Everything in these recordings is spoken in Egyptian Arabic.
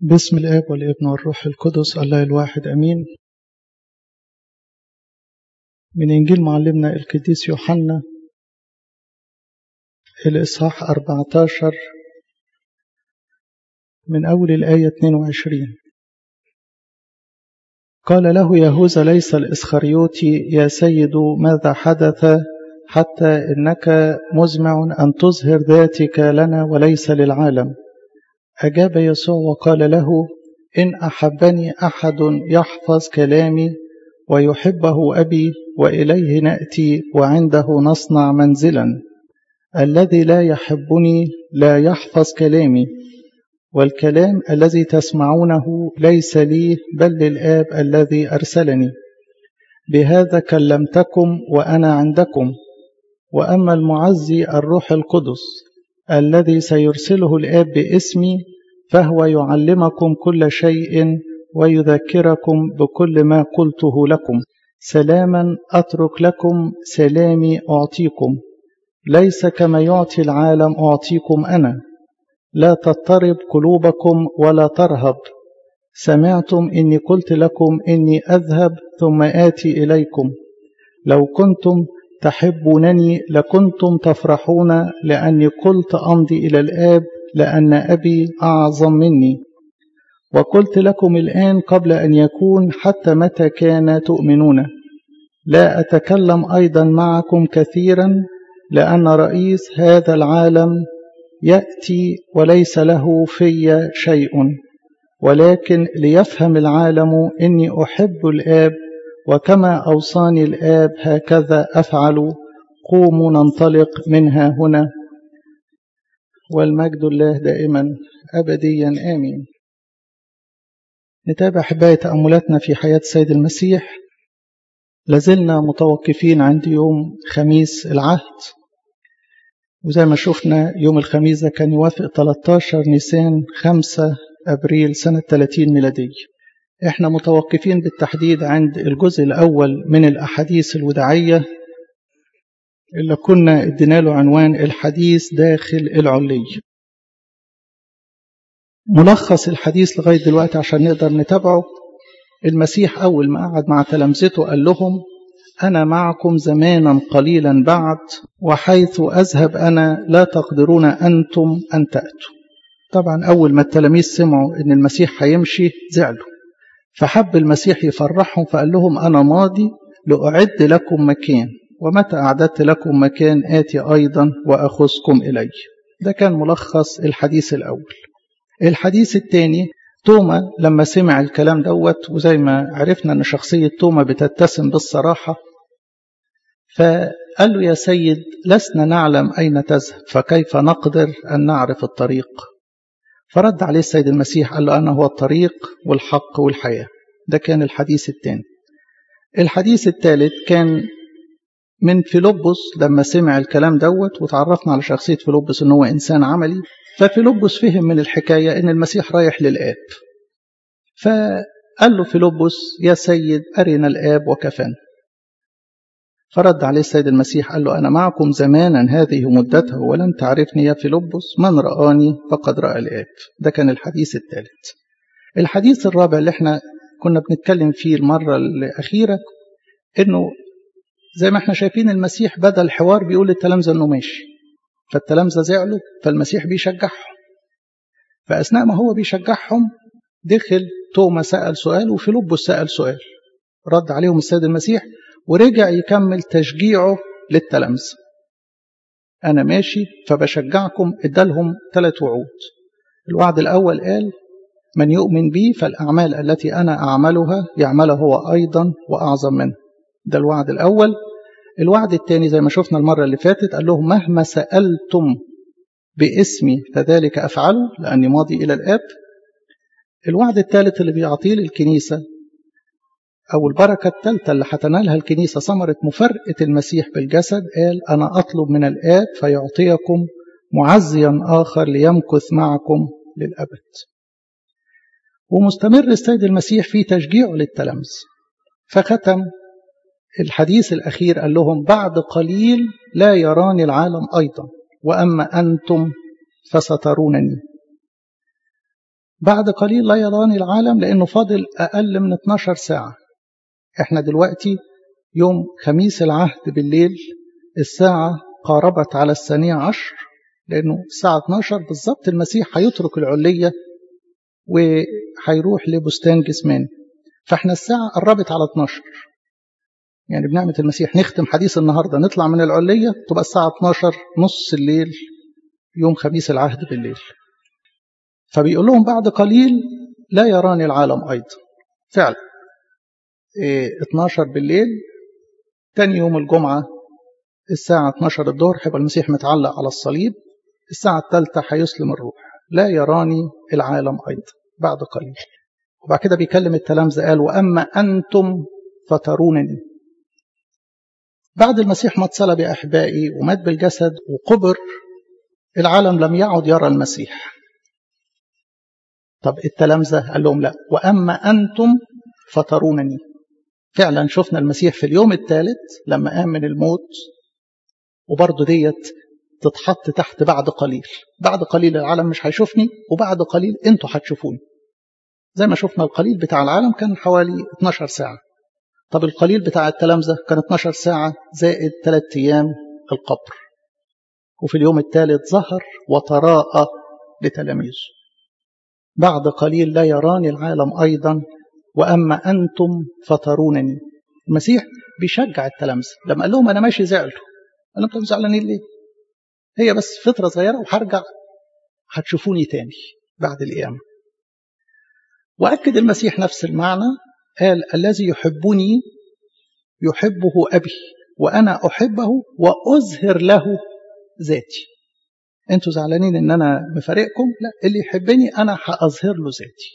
باسم الآب والابن والروح القدس الله الواحد أمين من إنجيل معلمنا القديس يوحنا الإصحاح 14 من أول الآية 22 قال له يهوذا ليس الإسخريوتي يا سيد ماذا حدث حتى إنك مزمع أن تظهر ذاتك لنا وليس للعالم أجاب يسوع وقال له إن أحبني أحد يحفظ كلامي ويحبه أبي وإليه نأتي وعنده نصنع منزلا الذي لا يحبني لا يحفظ كلامي والكلام الذي تسمعونه ليس لي بل للآب الذي أرسلني بهذا كلمتكم وأنا عندكم وأما المعزي الروح القدس الذي سيرسله الآب باسمي فهو يعلمكم كل شيء ويذكركم بكل ما قلته لكم سلاما أترك لكم سلامي أعطيكم ليس كما يعطي العالم أعطيكم أنا لا تضطرب قلوبكم ولا ترهب سمعتم إني قلت لكم إني أذهب ثم آتي إليكم لو كنتم تحبونني لكنتم تفرحون لأني قلت أمضي إلى الآب لأن أبي أعظم مني وقلت لكم الآن قبل أن يكون حتى متى كان تؤمنون لا أتكلم أيضا معكم كثيرا لأن رئيس هذا العالم يأتي وليس له في شيء ولكن ليفهم العالم إني أحب الآب وكما أوصاني الآب هكذا أفعل قوموا ننطلق منها هنا والمجد الله دائما أبديا آمين نتابع حباية تأملاتنا في حياة السيد المسيح لازلنا متوقفين عند يوم خميس العهد وزي ما شفنا يوم الخميس ده كان يوافق 13 نيسان 5 أبريل سنة 30 ميلادية احنا متوقفين بالتحديد عند الجزء الأول من الأحاديث الوداعية اللي كنا ادينا له عنوان الحديث داخل العلي ملخص الحديث لغاية دلوقتي عشان نقدر نتابعه المسيح أول ما قعد مع تلامذته قال لهم أنا معكم زمانا قليلا بعد وحيث أذهب أنا لا تقدرون أنتم أن تأتوا طبعا أول ما التلاميذ سمعوا أن المسيح هيمشي زعلوا فحب المسيح يفرحهم فقال لهم أنا ماضي لأعد لكم مكان ومتى أعددت لكم مكان آتي أيضا وأخذكم إلي ده كان ملخص الحديث الأول الحديث الثاني توما لما سمع الكلام دوت وزي ما عرفنا أن شخصية توما بتتسم بالصراحة فقال له يا سيد لسنا نعلم أين تذهب فكيف نقدر أن نعرف الطريق فرد عليه السيد المسيح قال له أنا هو الطريق والحق والحياة ده كان الحديث الثاني الحديث الثالث كان من فيلبس لما سمع الكلام دوت وتعرفنا على شخصية فيلبس ان هو انسان عملي ففيلبس فهم من الحكاية ان المسيح رايح للآب فقال له فيلبس يا سيد أرنا الآب وكفانا فرد عليه السيد المسيح قال له أنا معكم زمانا هذه مدته ولن تعرفني يا فيلبس من رآني فقد رأى الآب ده كان الحديث الثالث الحديث الرابع اللي احنا كنا بنتكلم فيه المرة الأخيرة انه زي ما احنا شايفين المسيح بدأ الحوار بيقول للتلامذة انه ماشي فالتلامذة زعلوا فالمسيح بيشجعهم فأثناء ما هو بيشجعهم دخل توما سأل سؤال وفيلبس سأل سؤال رد عليهم السيد المسيح ورجع يكمل تشجيعه للتلامذة أنا ماشي فبشجعكم ادالهم ثلاث وعود الوعد الأول قال من يؤمن بي فالأعمال التي أنا أعملها يعملها هو أيضا وأعظم منه ده الوعد الأول الوعد الثاني زي ما شفنا المرة اللي فاتت قال لهم مهما سألتم باسمي فذلك أفعله لأني ماضي إلى الآب الوعد الثالث اللي بيعطيه للكنيسة أو البركة الثالثة اللي هتنالها الكنيسة ثمرة مفارقة المسيح بالجسد قال أنا أطلب من الآب فيعطيكم معزيا آخر ليمكث معكم للأبد ومستمر السيد المسيح في تشجيعه للتلامذة فختم الحديث الأخير قال لهم بعد قليل لا يراني العالم أيضا وأما أنتم فسترونني بعد قليل لا يراني العالم لأنه فاضل أقل من 12 ساعة احنا دلوقتي يوم خميس العهد بالليل الساعة قاربت على الثانية عشر لأنه الساعة 12 بالظبط المسيح هيترك العلية وهيروح لبستان جسمان فاحنا الساعة قربت على 12 يعني بنعمة المسيح نختم حديث النهاردة نطلع من العلية تبقى الساعة 12 نص الليل يوم خميس العهد بالليل فبيقول لهم بعد قليل لا يراني العالم أيضا فعلا إيه 12 بالليل تاني يوم الجمعة الساعة 12 الظهر هيبقى المسيح متعلق على الصليب الساعة الثالثة هيسلم الروح لا يراني العالم أيضا بعد قليل وبعد كده بيكلم التلامذة قال وأما أنتم فترونني بعد المسيح ما اتصلب يا أحبائي ومات بالجسد وقبر العالم لم يعد يرى المسيح طب التلامذة قال لهم لا وأما أنتم فترونني فعلا شفنا المسيح في اليوم الثالث لما قام من الموت وبرضه ديت تتحط تحت بعد قليل بعد قليل العالم مش هيشوفني وبعد قليل انتوا هتشوفوني زي ما شفنا القليل بتاع العالم كان حوالي 12 ساعة طب القليل بتاع التلامذة كان 12 ساعة زائد 3 أيام القبر وفي اليوم الثالث ظهر وتراءى لتلاميذه بعد قليل لا يراني العالم أيضا وأما أنتم فترونني المسيح بيشجع التلامذة لما قال لهم أنا ماشي زعلوا قال لهم أنتم زعلانين ليه هي بس فترة صغيرة وهرجع هتشوفوني تاني بعد القيامة وأكد المسيح نفس المعنى قال الذي يحبني يحبه أبي وأنا أحبه وأظهر له ذاتي أنتوا زعلانين إن أنا مفارقكم لا اللي يحبني أنا هأظهر له ذاتي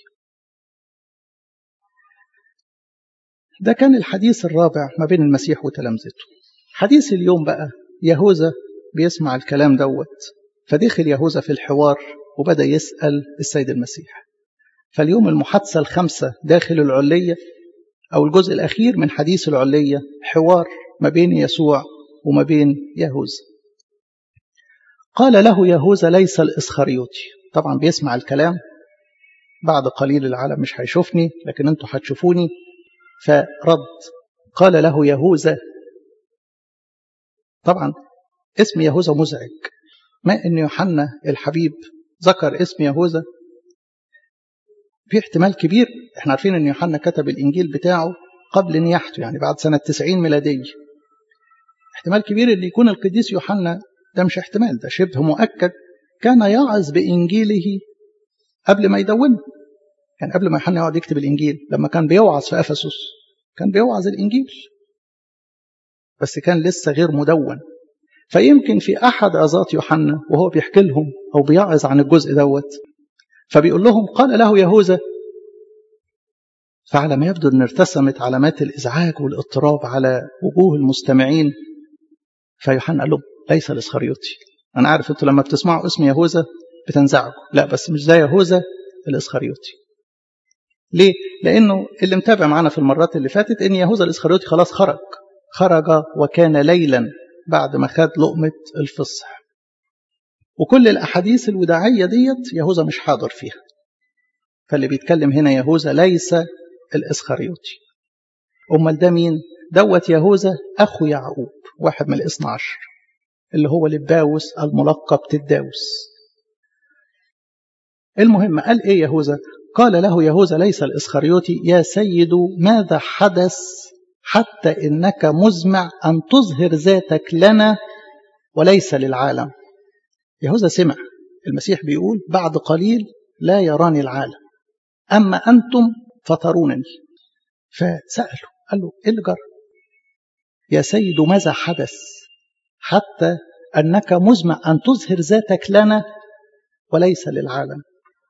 ده كان الحديث الرابع ما بين المسيح وتلامذته حديث اليوم بقى يهوذا بيسمع الكلام دوت فدخل يهوذا في الحوار وبدأ يسأل السيد المسيح فاليوم المحادثة الخمسة داخل العلية أو الجزء الأخير من حديث العلية حوار ما بين يسوع وما بين يهوذا قال له يهوذا ليس الإسخريوطي طبعا بيسمع الكلام بعد قليل العالم مش هيشوفني لكن انتوا هتشوفوني فرد قال له يهوذا طبعا اسم يهوذا مزعج ما ان يوحنا الحبيب ذكر اسم يهوذا في احتمال كبير احنا عارفين ان يوحنا كتب الانجيل بتاعه قبل نياحته يعني بعد سنه 90 ميلاديه احتمال كبير ان يكون القديس يوحنا ده مش احتمال ده شبه مؤكد كان يعظ بانجيله قبل ما يدونه كان قبل ما يوحنا يقعد يكتب الانجيل لما كان بيوعظ في افسس كان بيوعظ الانجيل بس كان لسه غير مدون فيمكن في احد عظات يوحنا وهو بيحكي لهم او بيعظ عن الجزء دوت فبيقول لهم قال له يهوذا فعلى ما يبدو ان ارتسمت علامات الازعاج والاضطراب على وجوه المستمعين فيوحنا قال لهم ليس الاسخريوطي انا عارف انتوا لما بتسمعوا اسم يهوذا بتنزعجوا لا بس مش ده يهوذا الاسخريوطي ليه؟ لانه اللي متابع معانا في المرات اللي فاتت ان يهوذا الاسخريوطي خلاص خرج خرج وكان ليلا بعد ما خد لقمه الفصح وكل الاحاديث الوداعيه ديت يهوذا مش حاضر فيها فاللي بيتكلم هنا يهوذا ليس الاسخريوطي امال ده مين دوت يهوذا اخو يعقوب واحد من الاثنى عشر اللي هو لباوس الملقب تداوس المهم قال ايه يهوذا قال له يهوذا ليس الاسخريوطي يا سيد ماذا حدث حتى انك مزمع ان تظهر ذاتك لنا وليس للعالم يهوذا سمع المسيح بيقول بعد قليل لا يراني العالم أما أنتم فترونني فسأله قال له إيه اللي جرى يا سيد ماذا حدث حتى أنك مزمع أن تظهر ذاتك لنا وليس للعالم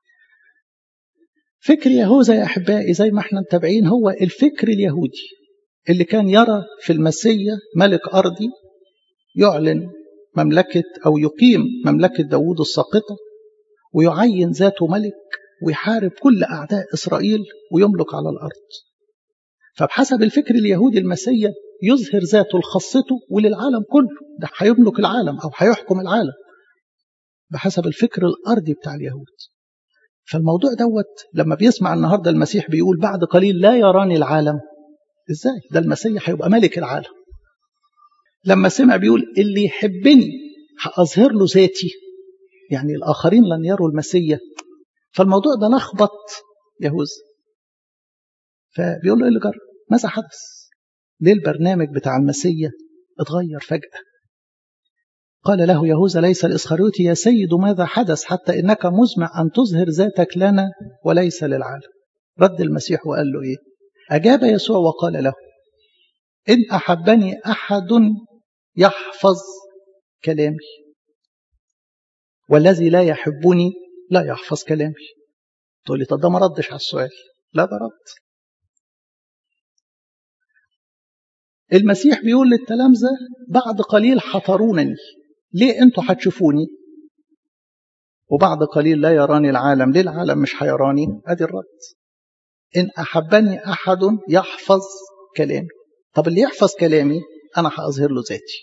فكر يهوذا يا أحبائي زي ما احنا متابعين هو الفكر اليهودي اللي كان يرى في المسيا ملك أرضي يعلن مملكة أو يقيم مملكة داوود الساقطة ويعين ذاته ملك ويحارب كل أعداء إسرائيل ويملك على الأرض فبحسب الفكر اليهودي المسيا يظهر ذاته لخاصته وللعالم كله ده هيملك العالم أو هيحكم العالم بحسب الفكر الأرضي بتاع اليهود فالموضوع دوت لما بيسمع النهارده المسيح بيقول بعد قليل لا يراني العالم ازاي ده المسيح هيبقى ملك العالم لما سمع بيقول اللي يحبني هأظهر له ذاتي يعني الآخرين لن يروا المسيح فالموضوع ده لخبط يهوذا فبيقول له ايه اللي جرى ماذا حدث ليه البرنامج بتاع المسيح اتغير فجأة قال له يهوذا ليس الإسخريوتي يا سيد ماذا حدث حتى إنك مزمع أن تظهر ذاتك لنا وليس للعالم رد المسيح وقال له إيه أجاب يسوع وقال له إن أحبني أحد يحفظ كلامي والذي لا يحبني لا يحفظ كلامي تقول لي طب ده ما ردش على السؤال لا ده رد المسيح بيقول للتلامذة بعد قليل حطرونني ليه انتوا هتشوفوني وبعد قليل لا يراني العالم ليه العالم مش هيراني ادي الرد ان احبني احد يحفظ كلامي طب اللي يحفظ كلامي انا هاظهر له ذاتي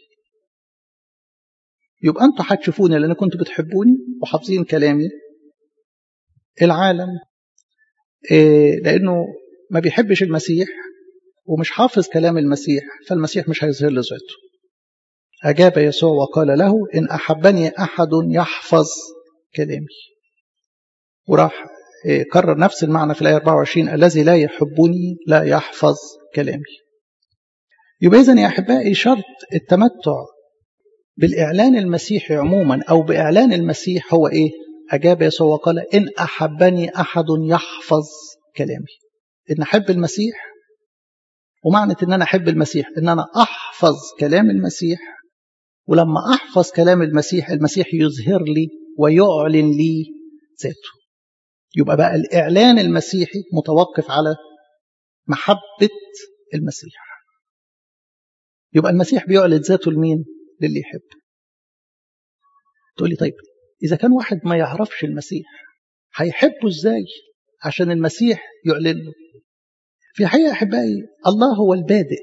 يبقى انتوا هتشوفوني لان كنتوا بتحبوني وحافظين كلامي العالم إيه لانه ما بيحبش المسيح ومش حافظ كلام المسيح فالمسيح مش هيظهر له ذاته أجاب يسوع وقال له إن أحبني أحد يحفظ كلامي وراح كرر نفس المعنى في الآية 24 الذي لا يحبني لا يحفظ كلامي يبقى إذن يا أحبائي شرط التمتع بالإعلان المسيحي عموما أو بإعلان المسيح هو إيه أجاب يسوع وقال إن أحبني أحد يحفظ كلامي إن أحب المسيح ومعنى ان انا احب المسيح ان انا احفظ كلام المسيح ولما احفظ كلام المسيح المسيح يظهر لي ويعلن لي ذاته يبقى بقى الاعلان المسيحي متوقف على محبه المسيح يبقى المسيح بيعلن ذاته لمين للي يحب تقول لي طيب اذا كان واحد ما يعرفش المسيح هيحبه ازاي عشان المسيح يعلن له في حقيقة أحبائي الله هو البادئ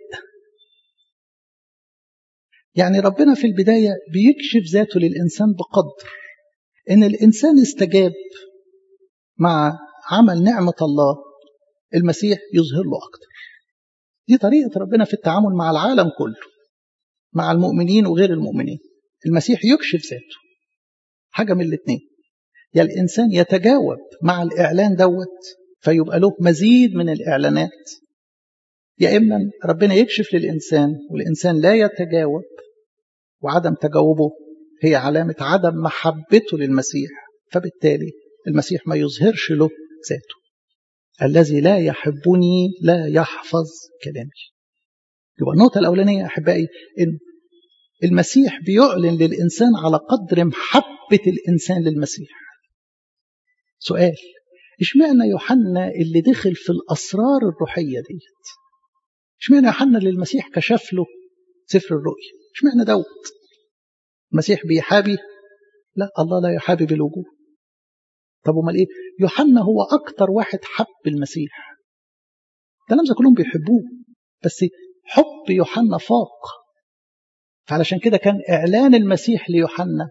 يعني ربنا في البداية بيكشف ذاته للإنسان بقدر إن الإنسان استجاب مع عمل نعمة الله المسيح يظهر له أكتر دي طريقة ربنا في التعامل مع العالم كله مع المؤمنين وغير المؤمنين المسيح يكشف ذاته حاجة من الاثنين يا الإنسان يتجاوب مع الإعلان دوت فيبقى له مزيد من الإعلانات يا إما ربنا يكشف للإنسان والإنسان لا يتجاوب وعدم تجاوبه هي علامة عدم محبته للمسيح فبالتالي المسيح ما يظهرش له ذاته الذي لا يحبني لا يحفظ كلامي يبقى النقطة الأولانية أحبائي إن المسيح بيعلن للإنسان على قدر محبة الإنسان للمسيح سؤال اشمعنى يوحنا اللي دخل في الاسرار الروحيه ديت اشمعنى يوحنا اللي المسيح كشف له سفر الرؤيا اشمعنى دوت المسيح بيحابي لا الله لا يحابي بالوجوه طب امال ايه يوحنا هو اكتر واحد حب المسيح التلامذه كلهم بيحبوه بس حب يوحنا فاق فعلشان كده كان اعلان المسيح ليوحنا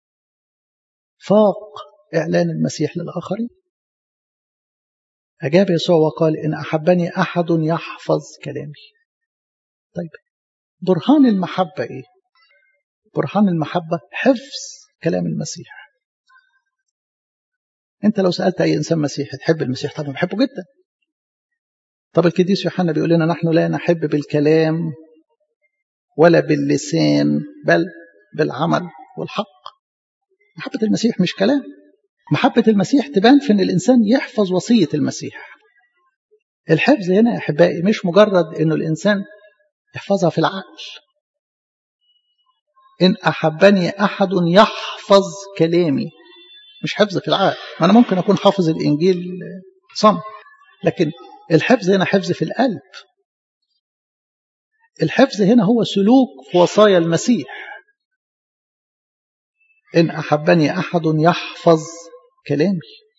فاق اعلان المسيح للاخرين أجاب يسوع وقال إن أحبني أحد يحفظ كلامي طيب برهان المحبة إيه برهان المحبة حفظ كلام المسيح أنت لو سألت أي إنسان مسيحي تحب المسيح طبعا بحبه جدا طب القديس يوحنا بيقول لنا نحن لا نحب بالكلام ولا باللسان بل بالعمل والحق محبة المسيح مش كلام محبة المسيح تبان في أن الإنسان يحفظ وصية المسيح الحفظ هنا يا أحبائي مش مجرد أنه الإنسان يحفظها في العقل إن أحبني أحد يحفظ كلامي مش حفظ في العقل ما أنا ممكن أكون حافظ الإنجيل صم لكن الحفظ هنا حفظ في القلب الحفظ هنا هو سلوك في وصايا المسيح إن أحبني أحد يحفظ كلامي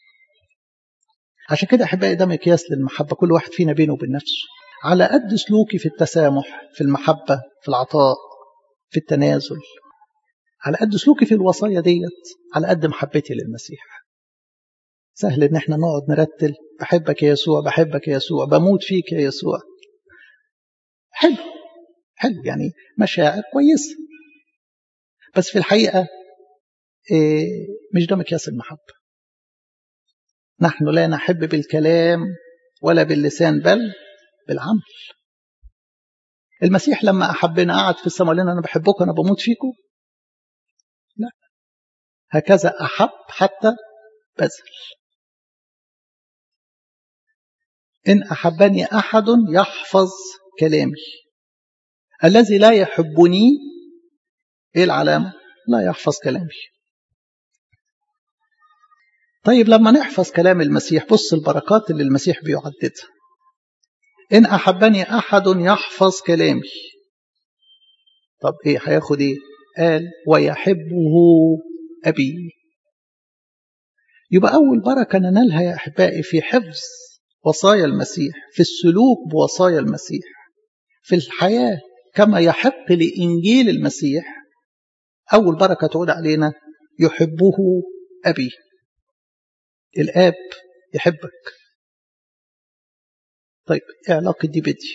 عشان كده أحبائي ده مقياس للمحبة كل واحد فينا بينه وبين نفسه على قد سلوكي في التسامح في المحبة في العطاء في التنازل على قد سلوكي في الوصايا ديت على قد محبتي للمسيح سهل ان احنا نقعد نرتل بحبك يا يسوع بحبك يا يسوع بموت فيك يا يسوع حلو حلو يعني مشاعر كويسة بس في الحقيقة إيه مش ده مقياس المحبة نحن لا نحب بالكلام ولا باللسان بل بالعمل المسيح لما أحبنا قعد في السماء لنا أنا بحبكم أنا بموت فيكم لا هكذا أحب حتى بذل إن أحبني أحد يحفظ كلامي الذي لا يحبني إيه العلامة لا يحفظ كلامي طيب لما نحفظ كلام المسيح بص البركات اللي المسيح بيعددها إن أحبني أحد يحفظ كلامي طب إيه هياخد إيه قال ويحبه أبي يبقى أول بركة ننالها يا أحبائي في حفظ وصايا المسيح في السلوك بوصايا المسيح في الحياة كما يحق لإنجيل المسيح أول بركة تعود علينا يحبه أبي الآب يحبك طيب ايه علاقة دي بدي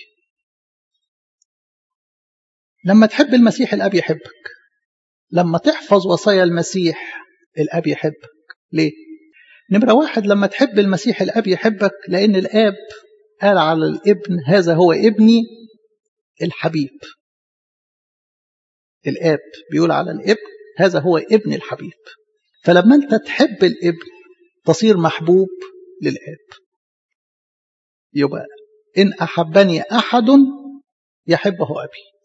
لما تحب المسيح الأب يحبك لما تحفظ وصايا المسيح الأب يحبك ليه نمرة واحد لما تحب المسيح الأب يحبك لأن الآب قال على الابن هذا هو ابني الحبيب الآب بيقول على الابن هذا هو ابن الحبيب فلما أنت تحب الابن تصير محبوب للآب يبقى إن أحبني أحد يحبه أبي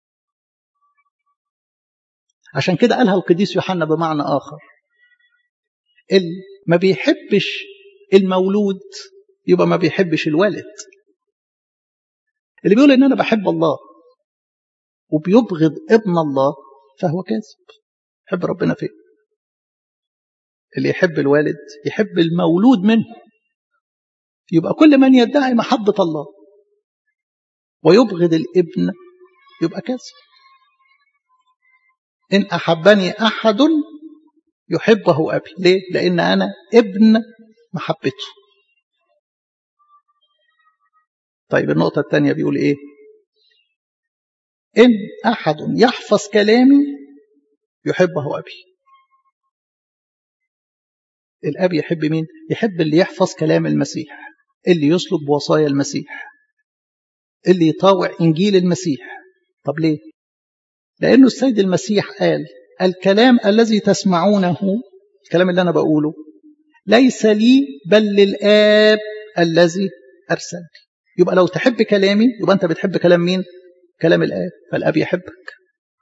عشان كده قالها القديس يوحنا بمعنى آخر اللي ما بيحبش المولود يبقى ما بيحبش الوالد اللي بيقول ان انا بحب الله وبيبغض ابن الله فهو كاذب يحب ربنا فين اللي يحب الوالد يحب المولود منه يبقى كل من يدعي محبة الله ويبغض الابن يبقى كاذب إن أحبني أحد يحبه أبي ليه؟ لأن أنا ابن محبته طيب النقطة الثانية بيقول إيه إن أحد يحفظ كلامي يحبه أبي الأب يحب مين؟ يحب اللي يحفظ كلام المسيح اللي يسلك بوصايا المسيح اللي يطاوع إنجيل المسيح طب ليه؟ لأنه السيد المسيح قال الكلام الذي تسمعونه الكلام اللي أنا بقوله ليس لي بل للآب الذي أرسلني يبقى لو تحب كلامي يبقى أنت بتحب كلام مين؟ كلام الآب فالآب يحبك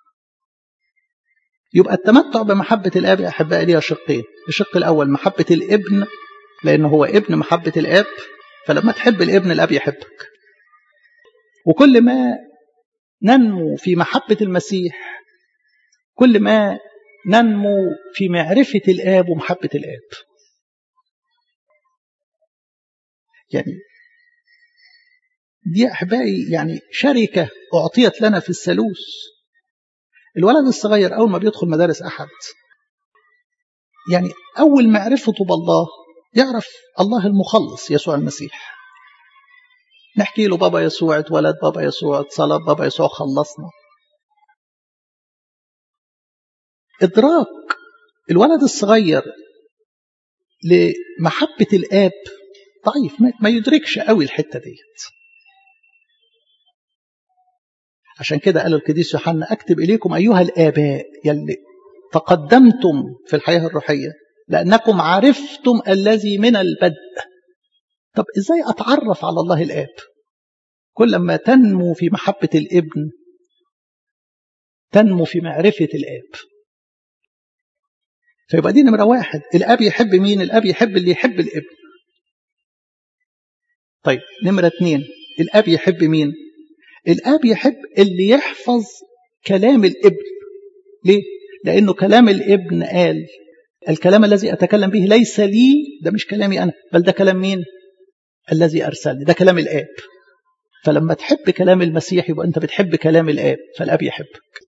يبقى التمتع بمحبة الآب يا أحبائي ليها شقين الشق الأول محبة الابن لأنه هو ابن محبة الآب فلما تحب الابن الآب يحبك وكل ما ننمو في محبة المسيح كل ما ننمو في معرفة الآب ومحبة الآب يعني دي أحبائي يعني شركة أعطيت لنا في الثالوث الولد الصغير أول ما بيدخل مدارس أحد يعني أول معرفته بالله يعرف الله المخلص يسوع المسيح نحكي له بابا يسوع اتولد بابا يسوع اتصلب بابا يسوع خلصنا إدراك الولد الصغير لمحبة الآب ضعيف ما يدركش قوي الحتة ديت عشان كده قال القديس يوحنا أكتب إليكم أيها الآباء يلي تقدمتم في الحياة الروحية لأنكم عرفتم الذي من البدء طب إزاي أتعرف على الله الآب كل ما تنمو في محبة الابن تنمو في معرفة الآب فيبقى دي نمرة واحد الأب يحب مين الأب يحب اللي يحب الابن طيب نمرة اتنين الأب يحب مين الأب يحب اللي يحفظ كلام الابن ليه لأنه كلام الابن قال الكلام الذي أتكلم به ليس لي ده مش كلامي أنا بل ده كلام مين الذي أرسلني ده كلام الآب فلما تحب كلام المسيح يبقى أنت بتحب كلام الآب فالآب يحبك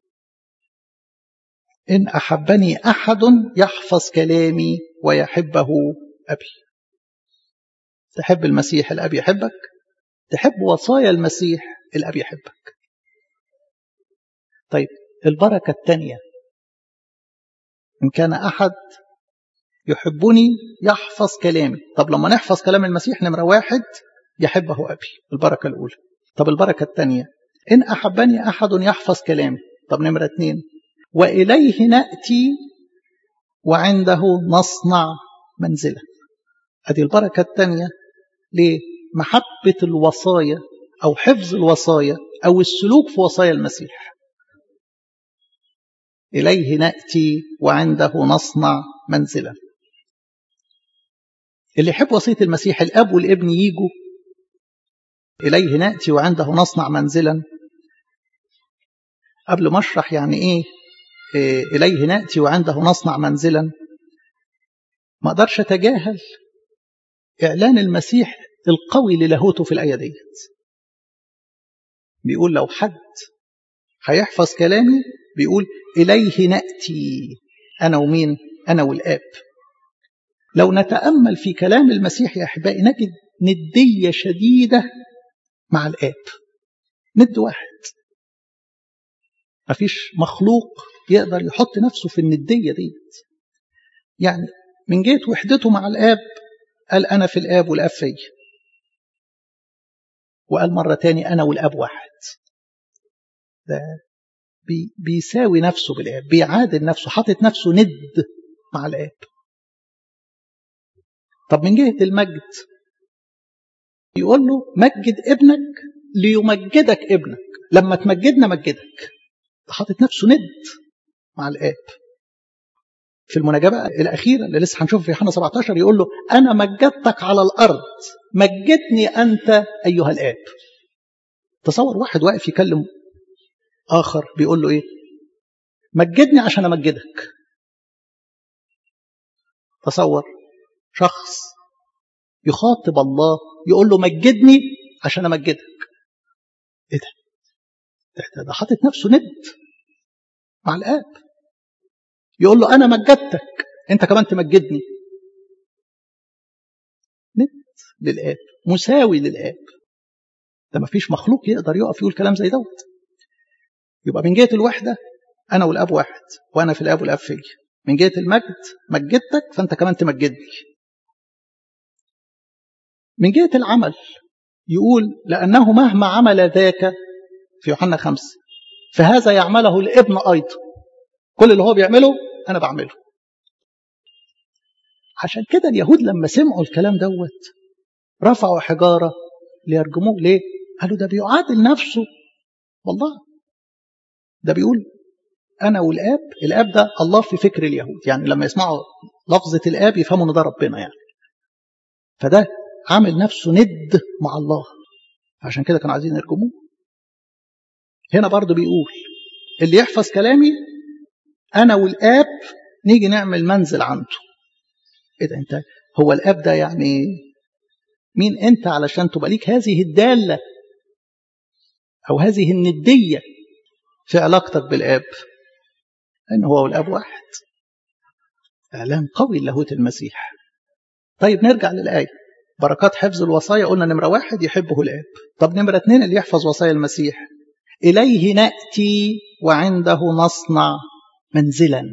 إن أحبني أحد يحفظ كلامي ويحبه أبي تحب المسيح الأب يحبك تحب وصايا المسيح الأب يحبك طيب البركة الثانية إن كان أحد يحبني يحفظ كلامي طب لما نحفظ كلام المسيح نمرة واحد يحبه أبي البركة الأولى طب البركة الثانية إن أحبني أحد يحفظ كلامي طب نمرة اثنين وإليه نأتي وعنده نصنع منزلا أدي البركة الثانية لمحبة الوصايا أو حفظ الوصايا أو السلوك في وصايا المسيح إليه نأتي وعنده نصنع منزلا اللي يحب وصية المسيح الأب والابن يجوا إليه نأتي وعنده نصنع منزلا قبل ما أشرح يعني إيه إليه نأتي وعنده نصنع منزلا ما أقدرش أتجاهل إعلان المسيح القوي للاهوته في الآية ديت بيقول لو حد هيحفظ كلامي بيقول إليه نأتي أنا ومين أنا والآب لو نتأمل في كلام المسيح يا أحبائي نجد ندية شديدة مع الآب ند واحد مفيش مخلوق يقدر يحط نفسه في الندية ديت يعني من جهة وحدته مع الآب قال أنا في الآب والآب فيا وقال مرة تاني أنا والآب واحد ده بي بيساوي نفسه بالآب بيعادل نفسه حاطط نفسه ند مع الآب طب من جهة المجد يقول له مجد ابنك ليمجدك ابنك لما تمجدنا مجدك حاطط نفسه ند مع الآب في المناجاة بقى الأخيرة اللي لسه هنشوف في يوحنا 17 يقول له أنا مجدتك على الأرض مجدني أنت أيها الآب تصور واحد واقف يكلم آخر بيقول له إيه مجدني عشان أمجدك تصور شخص يخاطب الله يقول له مجدني عشان أمجدك إيه ده ده, ده حاطط نفسه ند مع الآب يقول له أنا مجدتك أنت كمان تمجدني ند للآب مساوي للآب ده ما فيش مخلوق يقدر يقف يقول كلام زي دوت يبقى من جهة الوحدة أنا والآب واحد وأنا في الآب والآب فيا من جهة المجد مجدتك فأنت كمان تمجدني من جهة العمل يقول لأنه مهما عمل ذاك في يوحنا خمسة فهذا يعمله الابن أيضا كل اللي هو بيعمله أنا بعمله عشان كده اليهود لما سمعوا الكلام دوت رفعوا حجارة ليرجموه ليه؟ قالوا ده بيعادل نفسه والله ده بيقول أنا والآب الآب ده الله في فكر اليهود يعني لما يسمعوا لفظة الآب يفهموا إن ده ربنا يعني فده عامل نفسه ند مع الله عشان كده كانوا عايزين يرجموه هنا برضه بيقول اللي يحفظ كلامي أنا والآب نيجي نعمل منزل عنده إيه ده أنت هو الآب ده يعني مين أنت علشان تبقى ليك هذه الدالة أو هذه الندية في علاقتك بالآب أن هو والآب واحد إعلان قوي لاهوت المسيح طيب نرجع للآية بركات حفظ الوصايا قلنا نمرة واحد يحبه الآب طب نمرة اتنين اللي يحفظ وصايا المسيح إليه نأتي وعنده نصنع منزلا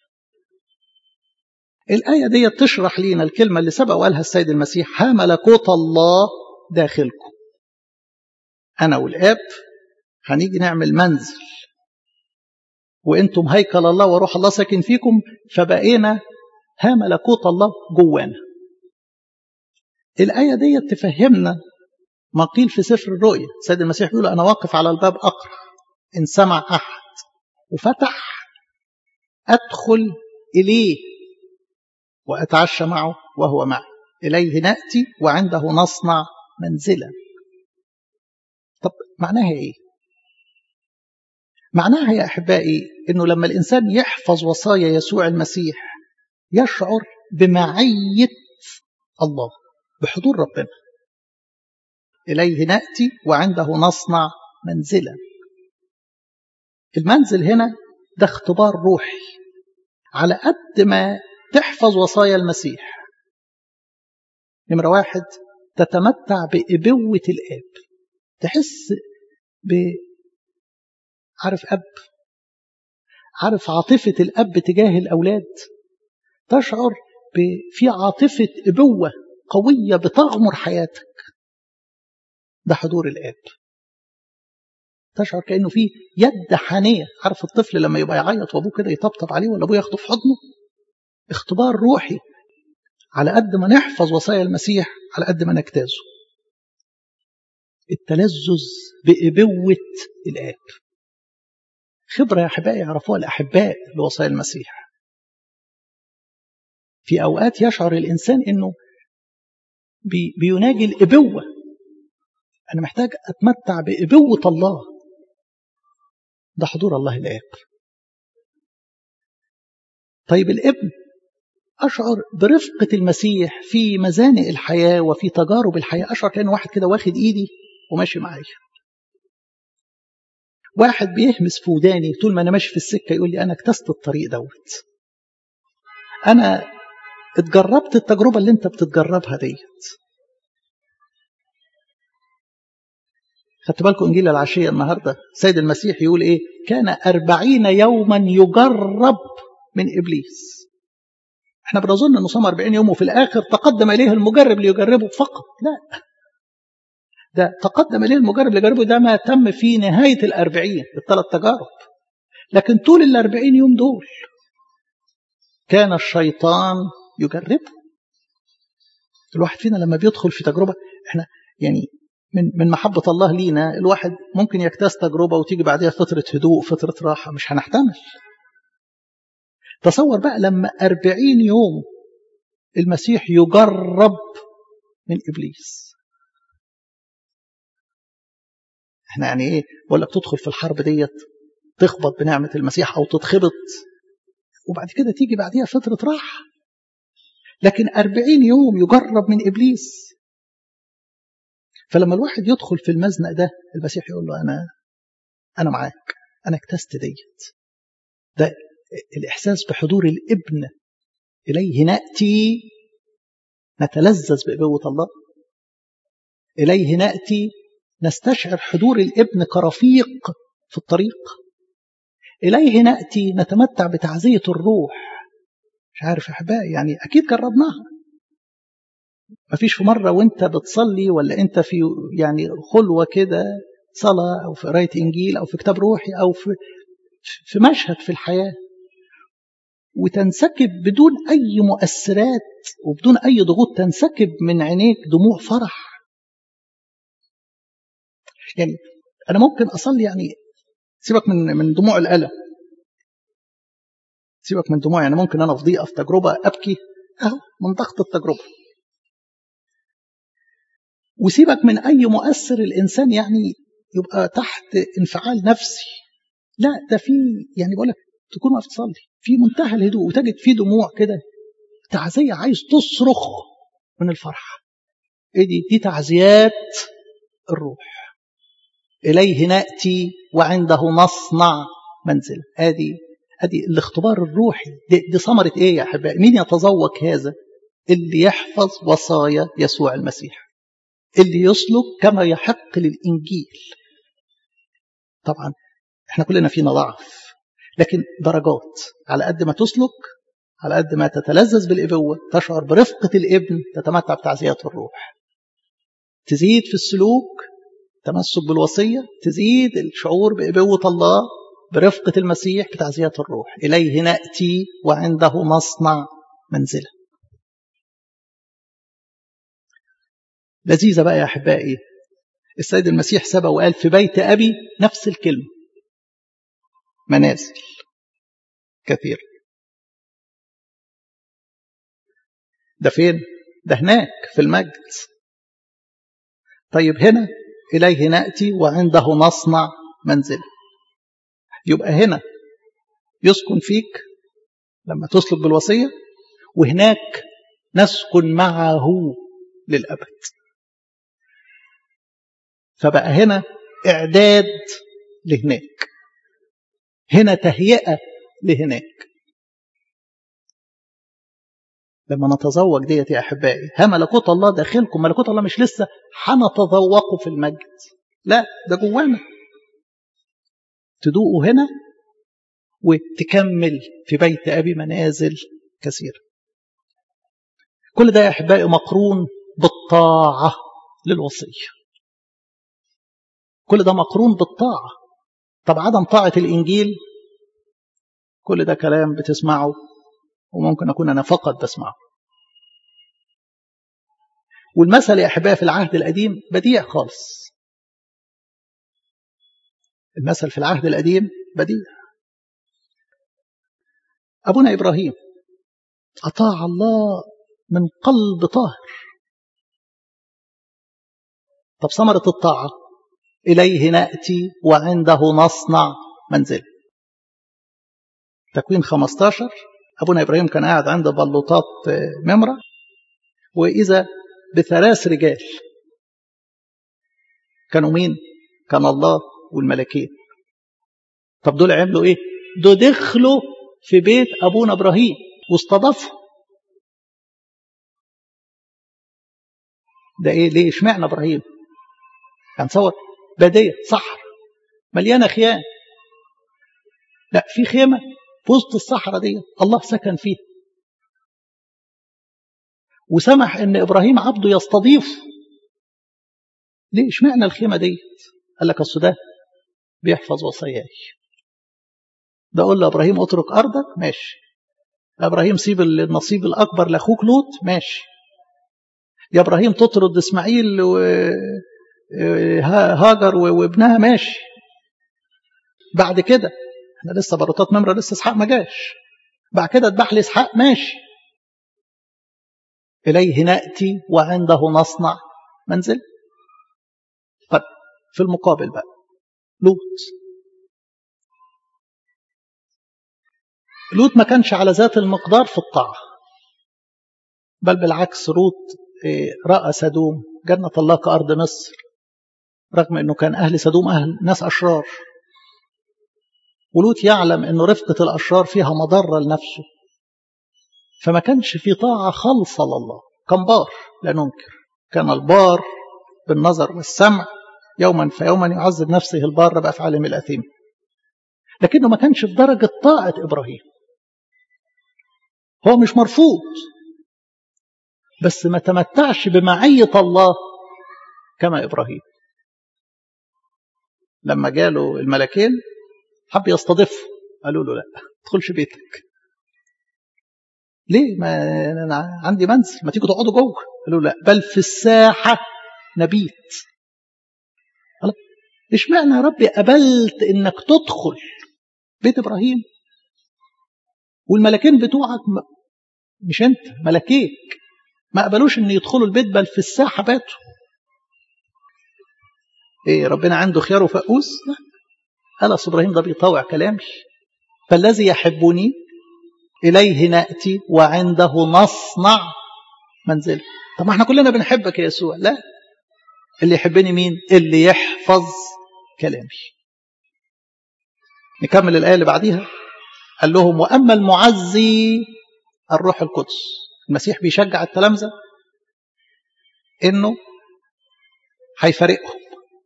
الآية دي تشرح لنا الكلمة اللي سبق وقالها السيد المسيح ها ملكوت الله داخلكم أنا والآب هنيجي نعمل منزل وانتم هيكل الله وروح الله ساكن فيكم فبقينا ها ملكوت الله جوانا الآية دي تفهمنا ما قيل في سفر الرؤيا سيد المسيح بيقول أنا واقف على الباب أقرأ إن سمع أحد وفتح أدخل إليه وأتعشى معه وهو معي إليه نأتي وعنده نصنع منزلا طب معناها إيه معناها يا أحبائي أنه لما الإنسان يحفظ وصايا يسوع المسيح يشعر بمعية الله بحضور ربنا إليه نأتي وعنده نصنع منزلا المنزل هنا ده اختبار روحي على قد ما تحفظ وصايا المسيح نمرة واحد تتمتع بإبوة الآب تحس ب عارف أب عارف عاطفة الأب تجاه الأولاد تشعر في عاطفة إبوة قوية بتغمر حياتك ده حضور الآب تشعر كأنه في يد حانية عارف الطفل لما يبقى يعيط وأبوه كده يطبطب عليه ولا أبوه ياخده في حضنه اختبار روحي على قد ما نحفظ وصايا المسيح على قد ما نجتازه التلذذ بإبوة الآب خبرة يا أحبائي يعرفوها الأحباء لوصايا المسيح في أوقات يشعر الإنسان أنه بي بيناجي الإبوة أنا محتاج أتمتع بإبوة الله ده حضور الله الآب طيب الابن أشعر برفقة المسيح في مزانق الحياة وفي تجارب الحياة أشعر كأن واحد كده واخد إيدي وماشي معايا واحد بيهمس في وداني طول ما أنا ماشي في السكة يقول لي أنا اكتست الطريق دوت أنا اتجربت التجربة اللي أنت بتتجربها ديت خدت بالكم إنجيل العشية النهاردة سيد المسيح يقول إيه كان أربعين يوما يجرب من إبليس احنا بنظن انه صام 40 يوم وفي الاخر تقدم اليه المجرب ليجربه فقط لا ده تقدم اليه المجرب ليجربه ده ما تم في نهايه الأربعين الثلاث تجارب لكن طول الأربعين يوم دول كان الشيطان يجربه الواحد فينا لما بيدخل في تجربه احنا يعني من من محبه الله لينا الواحد ممكن يجتاز تجربه وتيجي بعدها فتره هدوء فتره راحه مش هنحتمل تصور بقى لما أربعين يوم المسيح يجرب من إبليس احنا يعني ايه بقول لك تدخل في الحرب ديت تخبط بنعمة المسيح أو تتخبط وبعد كده تيجي بعديها فترة راحة لكن أربعين يوم يجرب من إبليس فلما الواحد يدخل في المزنق ده المسيح يقول له أنا أنا معاك أنا اكتست ديت ده الإحساس بحضور الابن إليه نأتي نتلذذ بإبوة الله إليه نأتي نستشعر حضور الابن كرفيق في الطريق إليه نأتي نتمتع بتعزية الروح مش عارف يا أحبائي يعني أكيد جربناها مفيش في مرة وانت بتصلي ولا انت في يعني خلوة كده صلاة أو في قراية إنجيل أو في كتاب روحي أو في في مشهد في الحياة وتنسكب بدون أي مؤثرات وبدون أي ضغوط تنسكب من عينيك دموع فرح يعني أنا ممكن أصلي يعني سيبك من من دموع الألم سيبك من دموع يعني ممكن أنا في ضيقة في تجربة أبكي أهو من ضغط التجربة وسيبك من أي مؤثر الإنسان يعني يبقى تحت انفعال نفسي لا ده في يعني بقول لك تكون واقف تصلي في منتهى الهدوء وتجد في دموع كده تعزية عايز تصرخ من الفرح ايه دي دي تعزيات الروح إليه نأتي وعنده نصنع منزل ادي ادي الاختبار الروحي دي, دي ثمرة ايه يا احبائي مين يتذوق هذا اللي يحفظ وصايا يسوع المسيح اللي يسلك كما يحق للإنجيل طبعا احنا كلنا فينا ضعف لكن درجات على قد ما تسلك على قد ما تتلذذ بالإبوة تشعر برفقة الابن تتمتع بتعزيات الروح تزيد في السلوك تمسك بالوصية تزيد الشعور بإبوة الله برفقة المسيح بتعزيات الروح إليه نأتي وعنده نصنع منزلا لذيذة بقى يا أحبائي السيد المسيح سبق وقال في بيت أبي نفس الكلمة منازل كثير ده فين ده هناك في المجد طيب هنا إليه نأتي وعنده نصنع منزل يبقى هنا يسكن فيك لما تسلك بالوصية وهناك نسكن معه للأبد فبقى هنا إعداد لهناك هنا تهيئة لهناك لما نتذوق ديت يا أحبائي ها ملكوت الله داخلكم ملكوت الله مش لسه هنتذوقه في المجد لا ده جوانا تدوقوا هنا وتكمل في بيت أبي منازل كثيرة كل ده يا أحبائي مقرون بالطاعة للوصية كل ده مقرون بالطاعة طب عدم طاعة الإنجيل كل ده كلام بتسمعه وممكن أكون أنا فقط بسمعه والمثل يا أحبائي في العهد القديم بديع خالص المثل في العهد القديم بديع أبونا إبراهيم أطاع الله من قلب طاهر طب ثمرة الطاعة إليه نأتي وعنده نصنع منزل تكوين 15 أبونا إبراهيم كان قاعد عند بلوطات ممرة وإذا بثلاث رجال كانوا مين؟ كان الله والملكين طب دول عملوا إيه؟ دول دخلوا في بيت أبونا إبراهيم واستضافهم ده إيه ليه اشمعنى إبراهيم؟ كان صور بدية صحر مليانة خيام لا في خيمة في وسط الصحراء دي الله سكن فيها وسمح ان ابراهيم عبده يستضيف ليه اشمعنى الخيمه دي قال لك اصل ده بيحفظ وصاياي ده اقول له ابراهيم اترك ارضك ماشي ابراهيم سيب النصيب الاكبر لاخوك لوط ماشي يا ابراهيم تطرد اسماعيل و هاجر وابنها ماشي بعد كده احنا لسه بروتات ممرة لسه اسحاق ما جاش بعد كده اذبح لي اسحاق ماشي اليه ناتي وعنده نصنع منزل طب في المقابل بقى لوط لوط ما كانش على ذات المقدار في الطاعة بل بالعكس لوط رأى سدوم جنة الله كأرض مصر رغم أنه كان أهل سدوم أهل ناس أشرار ولوط يعلم أنه رفقة الأشرار فيها مضرة لنفسه فما كانش في طاعة خالصة لله كان بار لا ننكر كان البار بالنظر والسمع يوما فيوما يعذب نفسه البار بأفعالهم الأثيم لكنه ما كانش في درجة طاعة إبراهيم هو مش مرفوض بس ما تمتعش بمعية الله كما إبراهيم لما جاله الملكين حب يستضيفه قالوا له لا تدخلش بيتك ليه ما أنا عندي منزل ما تيجوا تقعدوا جوه قالوا لا بل في الساحة نبيت اشمعنى يا ربي قبلت انك تدخل بيت ابراهيم والملكين بتوعك مش انت ملكيك ما قبلوش ان يدخلوا البيت بل في الساحه باتوا ايه ربنا عنده خيار وفقوس لا قال ابراهيم ده بيطاوع كلامي فالذي يحبني اليه ناتي وعنده نصنع منزل طب ما احنا كلنا بنحبك يا يسوع لا اللي يحبني مين اللي يحفظ كلامي نكمل الآية اللي بعديها قال لهم وأما المعزي الروح القدس المسيح بيشجع التلامذة إنه هيفارقهم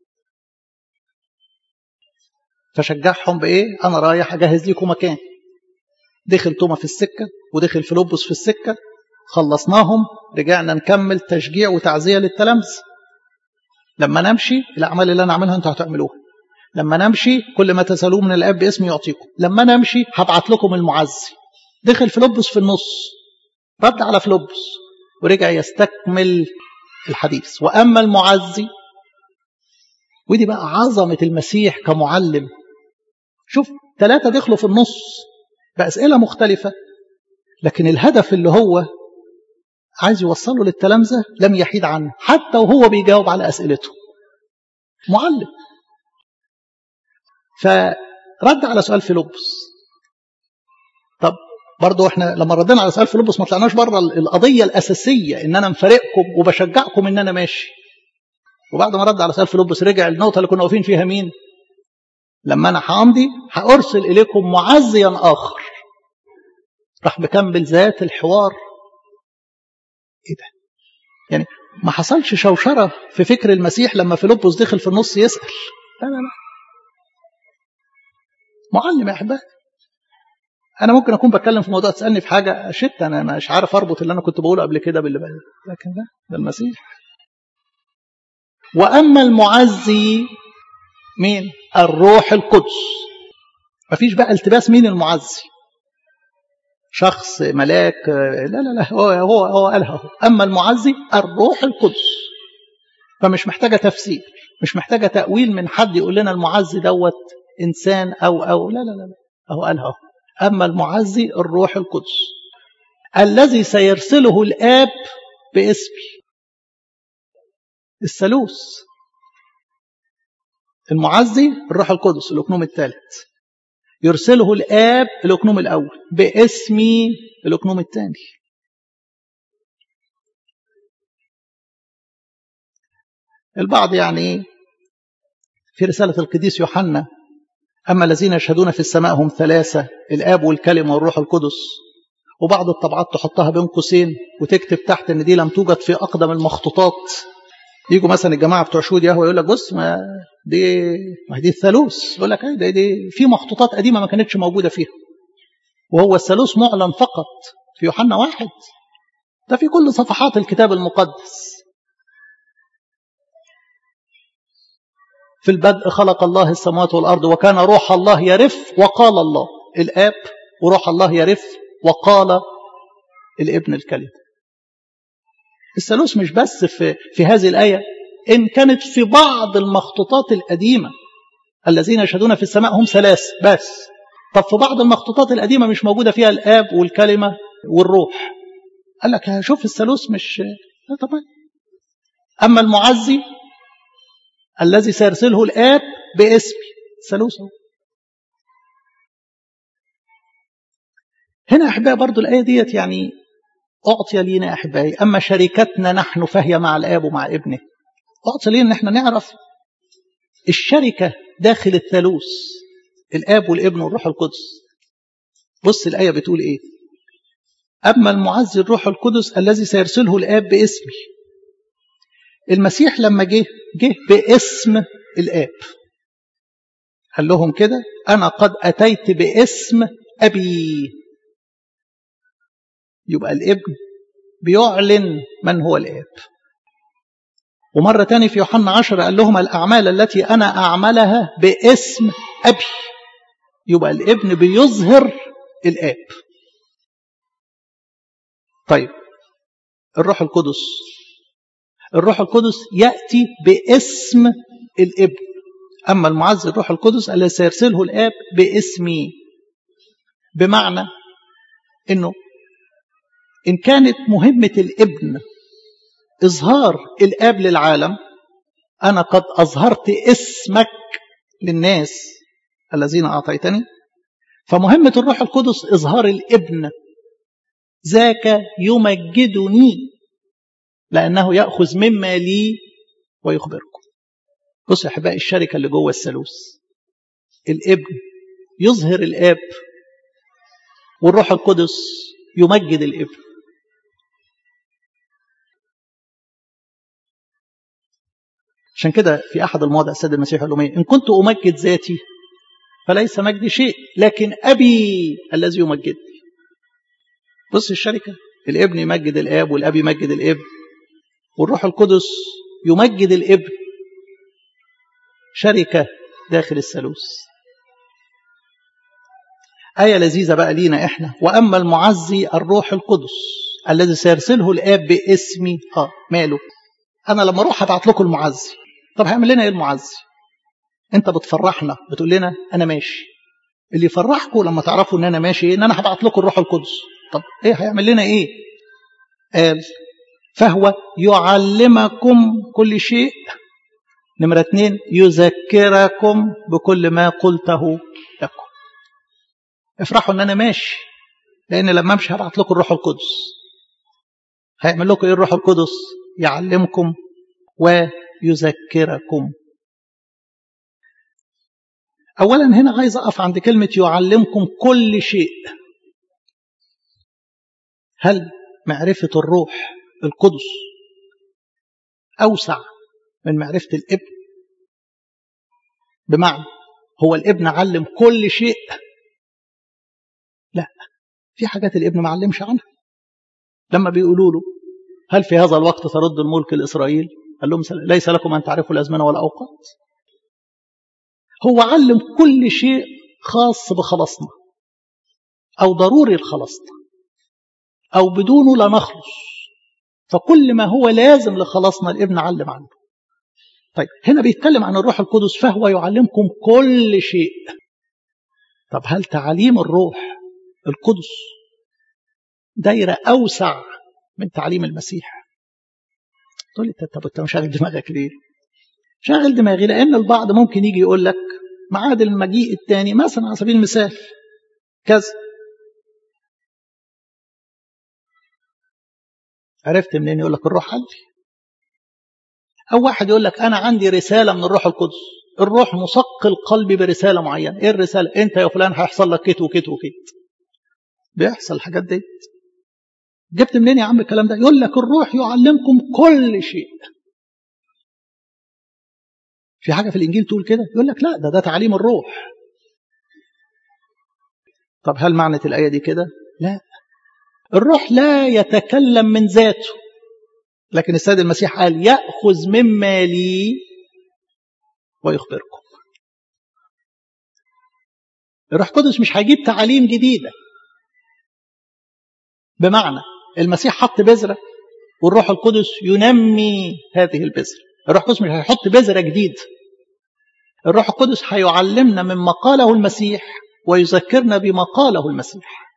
فشجعهم بإيه أنا رايح أجهز لكم مكان دخل توما في السكة ودخل فيلبس في السكة خلصناهم رجعنا نكمل تشجيع وتعزية للتلامذة لما نمشي الأعمال اللي أنا أعملها أنتوا هتعملوها لما نمشي كل ما تسألوه من الأب باسمي يعطيكم لما نمشي هبعت لكم المعزي دخل فيلبس في النص رد على فيلبس ورجع يستكمل الحديث وأما المعزي ودي بقى عظمة المسيح كمعلم شوف ثلاثة دخلوا في النص بأسئلة مختلفة لكن الهدف اللي هو عايز يوصله للتلامذة لم يحيد عنه حتى وهو بيجاوب على أسئلته معلم فرد على سؤال فيلبس طب برضو احنا لما ردينا على سؤال فيلبس ما طلعناش بره القضية الأساسية إن أنا مفارقكم وبشجعكم إن أنا ماشي وبعد ما رد على سؤال فيلبس رجع النقطة اللي كنا واقفين فيها مين؟ لما أنا هامضي هأرسل إليكم معزيا آخر راح مكمل ذات الحوار ايه ده يعني ما حصلش شوشره في فكر المسيح لما فيلبس دخل في النص يسال لا لا لا معلم يا احبائي انا ممكن اكون بتكلم في موضوع تسالني في حاجه شت انا مش عارف اربط اللي انا كنت بقوله قبل كده باللي بقى لكن لا ده المسيح واما المعزي مين الروح القدس مفيش بقى التباس مين المعزي شخص ملاك لا لا لا هو هو هو قالها اما المعزي الروح القدس فمش محتاجه تفسير مش محتاجه تاويل من حد يقول لنا المعزي دوت انسان او او لا لا لا اهو قالها اما المعزي الروح القدس الذي سيرسله الاب باسمي الثالوث المعزي الروح القدس الاقنوم الثالث يرسله الآب الأقنوم الأول باسمي الأقنوم الثاني البعض يعني في رسالة القديس يوحنا أما الذين يشهدون في السماء هم ثلاثة الآب والكلمة والروح القدس وبعض الطبعات تحطها بين قوسين وتكتب تحت ان دي لم توجد في اقدم المخطوطات يجوا مثلا الجماعه بتوع شهود يهوه يقول لك بص ما دي ما دي الثالوث يقول لك ايه دي, دي في مخطوطات قديمه ما كانتش موجوده فيها وهو الثالوث معلن فقط في يوحنا واحد ده في كل صفحات الكتاب المقدس في البدء خلق الله السماوات والارض وكان روح الله يرف وقال الله الاب وروح الله يرف وقال الابن الكلمه الثالوث مش بس في في هذه الآية إن كانت في بعض المخطوطات القديمة الذين يشهدون في السماء هم ثلاث بس طب في بعض المخطوطات القديمة مش موجودة فيها الآب والكلمة والروح قال لك شوف الثالوث مش لا طبعا أما المعزي الذي سيرسله الآب باسمي الثالوث هنا أحبائي برضو الآية ديت يعني أعطي لينا أحبائي أما شركتنا نحن فهي مع الآب ومع ابنه أعطي لينا نحن نعرف الشركة داخل الثالوث الآب والابن والروح القدس بص الآية بتقول إيه أما المعزي الروح القدس الذي سيرسله الآب باسمي المسيح لما جه جه باسم الآب قال لهم كده أنا قد أتيت باسم أبي يبقى الابن بيعلن من هو الاب ومرة تاني في يوحنا عشر قال لهم الأعمال التي أنا أعملها باسم أبي يبقى الابن بيظهر الآب طيب الروح القدس الروح القدس يأتي باسم الابن أما المعز الروح القدس الذي سيرسله الآب باسمي بمعنى أنه إن كانت مهمة الابن إظهار الآب للعالم أنا قد أظهرت اسمك للناس الذين أعطيتني فمهمة الروح القدس إظهار الابن ذاك يمجدني لأنه يأخذ مما لي ويخبركم بصوا يا أحبائي الشركة اللي جوه الثالوث الابن يظهر الآب والروح القدس يمجد الابن عشان كده في أحد المواضع السيد المسيح يقول لهم إن كنت أمجد ذاتي فليس مجدي شيء لكن أبي الذي يمجدني بص الشركة الابن يمجد الآب والأب يمجد الابن والروح القدس يمجد الابن شركة داخل الثالوث آية لذيذة بقى لينا إحنا وأما المعزي الروح القدس الذي سيرسله الآب باسمي آه ماله أنا لما أروح هبعت لكم المعزي طب هيعمل لنا إيه المعزي أنت بتفرحنا بتقول لنا أنا ماشي اللي يفرحكم لما تعرفوا إن أنا ماشي إن أنا هبعت لكم الروح القدس طب إيه هيعمل لنا إيه قال فهو يعلمكم كل شيء نمرة اتنين يذكركم بكل ما قلته لكم افرحوا ان انا ماشي لان لما امشي هبعت لكم الروح القدس هيعمل لكم ايه الروح القدس يعلمكم ويذكركم اولا هنا عايز اقف عند كلمه يعلمكم كل شيء هل معرفه الروح القدس أوسع من معرفة الابن بمعنى هو الابن علم كل شيء لا في حاجات الابن ما علمش عنها لما بيقولوا له هل في هذا الوقت ترد الملك لإسرائيل قال لهم ليس لكم أن تعرفوا الأزمنة والأوقات هو علم كل شيء خاص بخلاصنا أو ضروري لخلاصنا أو بدونه لا نخلص فكل ما هو لازم لخلاصنا الابن علم عنه طيب هنا بيتكلم عن الروح القدس فهو يعلمكم كل شيء طب هل تعاليم الروح القدس دايرة أوسع من تعليم المسيح تقول لي طب انت مشغل دماغك ليه شغل دماغي لأن البعض ممكن يجي يقول لك معاد المجيء الثاني مثلا على سبيل المثال كذا عرفت منين يقول لك الروح قال لي أو واحد يقول لك أنا عندي رسالة من الروح القدس الروح مثقل قلبي برسالة معينة إيه الرسالة أنت يا فلان هيحصل لك كت وكت وكت بيحصل الحاجات دي جبت منين يا عم الكلام ده يقول لك الروح يعلمكم كل شيء في حاجة في الإنجيل تقول كده يقول لك لا ده ده تعليم الروح طب هل معنى الآية دي كده لا الروح لا يتكلم من ذاته لكن السيد المسيح قال يأخذ مما لي ويخبركم الروح القدس مش هيجيب تعاليم جديدة بمعنى المسيح حط بذرة والروح القدس ينمي هذه البذرة الروح القدس مش هيحط بذرة جديد الروح القدس هيعلمنا مما قاله المسيح ويذكرنا بما قاله المسيح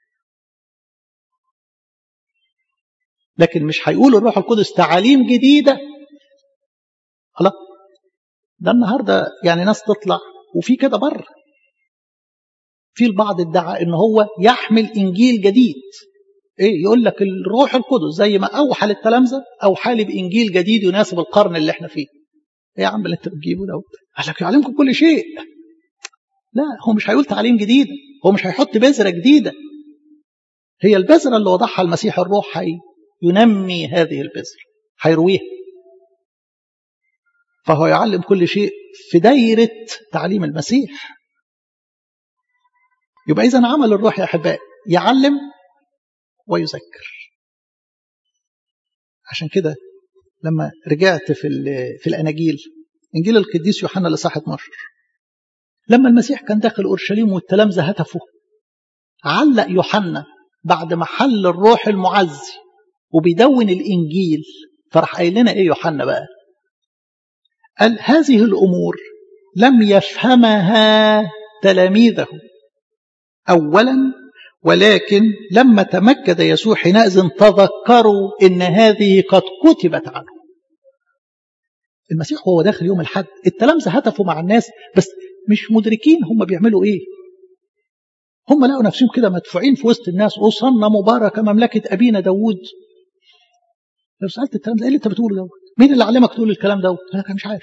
لكن مش هيقول الروح القدس تعاليم جديدة خلاص ده النهاردة يعني ناس تطلع وفي كده بره في البعض ادعى ان هو يحمل انجيل جديد ايه يقول لك الروح القدس زي ما اوحى للتلامذه اوحى لي بانجيل جديد يناسب القرن اللي احنا فيه ايه يا عم اللي انت بتجيبه دوت قال لك يعلمكم كل شيء لا هو مش هيقول تعليم جديد هو مش هيحط بذره جديده هي البذره اللي وضعها المسيح الروح هي ينمي هذه البذره هيرويها فهو يعلم كل شيء في دايره تعليم المسيح يبقى اذا عمل الروح يا احبائي يعلم ويذكر عشان كده لما رجعت في في الاناجيل انجيل القديس يوحنا الاصحاح 12 لما المسيح كان داخل اورشليم والتلامذه هتفوا علق يوحنا بعد ما حل الروح المعزي وبيدون الانجيل فراح قايل لنا ايه يوحنا بقى قال هذه الامور لم يفهمها تلاميذه اولا ولكن لما تمجد يسوع حينئذ تذكروا ان هذه قد كتبت عنه المسيح وهو داخل يوم الحد التلامذه هتفوا مع الناس بس مش مدركين هم بيعملوا ايه هم لقوا نفسهم كده مدفوعين في وسط الناس اوصلنا مباركه مملكه ابينا داوود لو سالت التلامذه ايه اللي انت بتقوله دوت مين اللي علمك تقول الكلام دوت انا مش عارف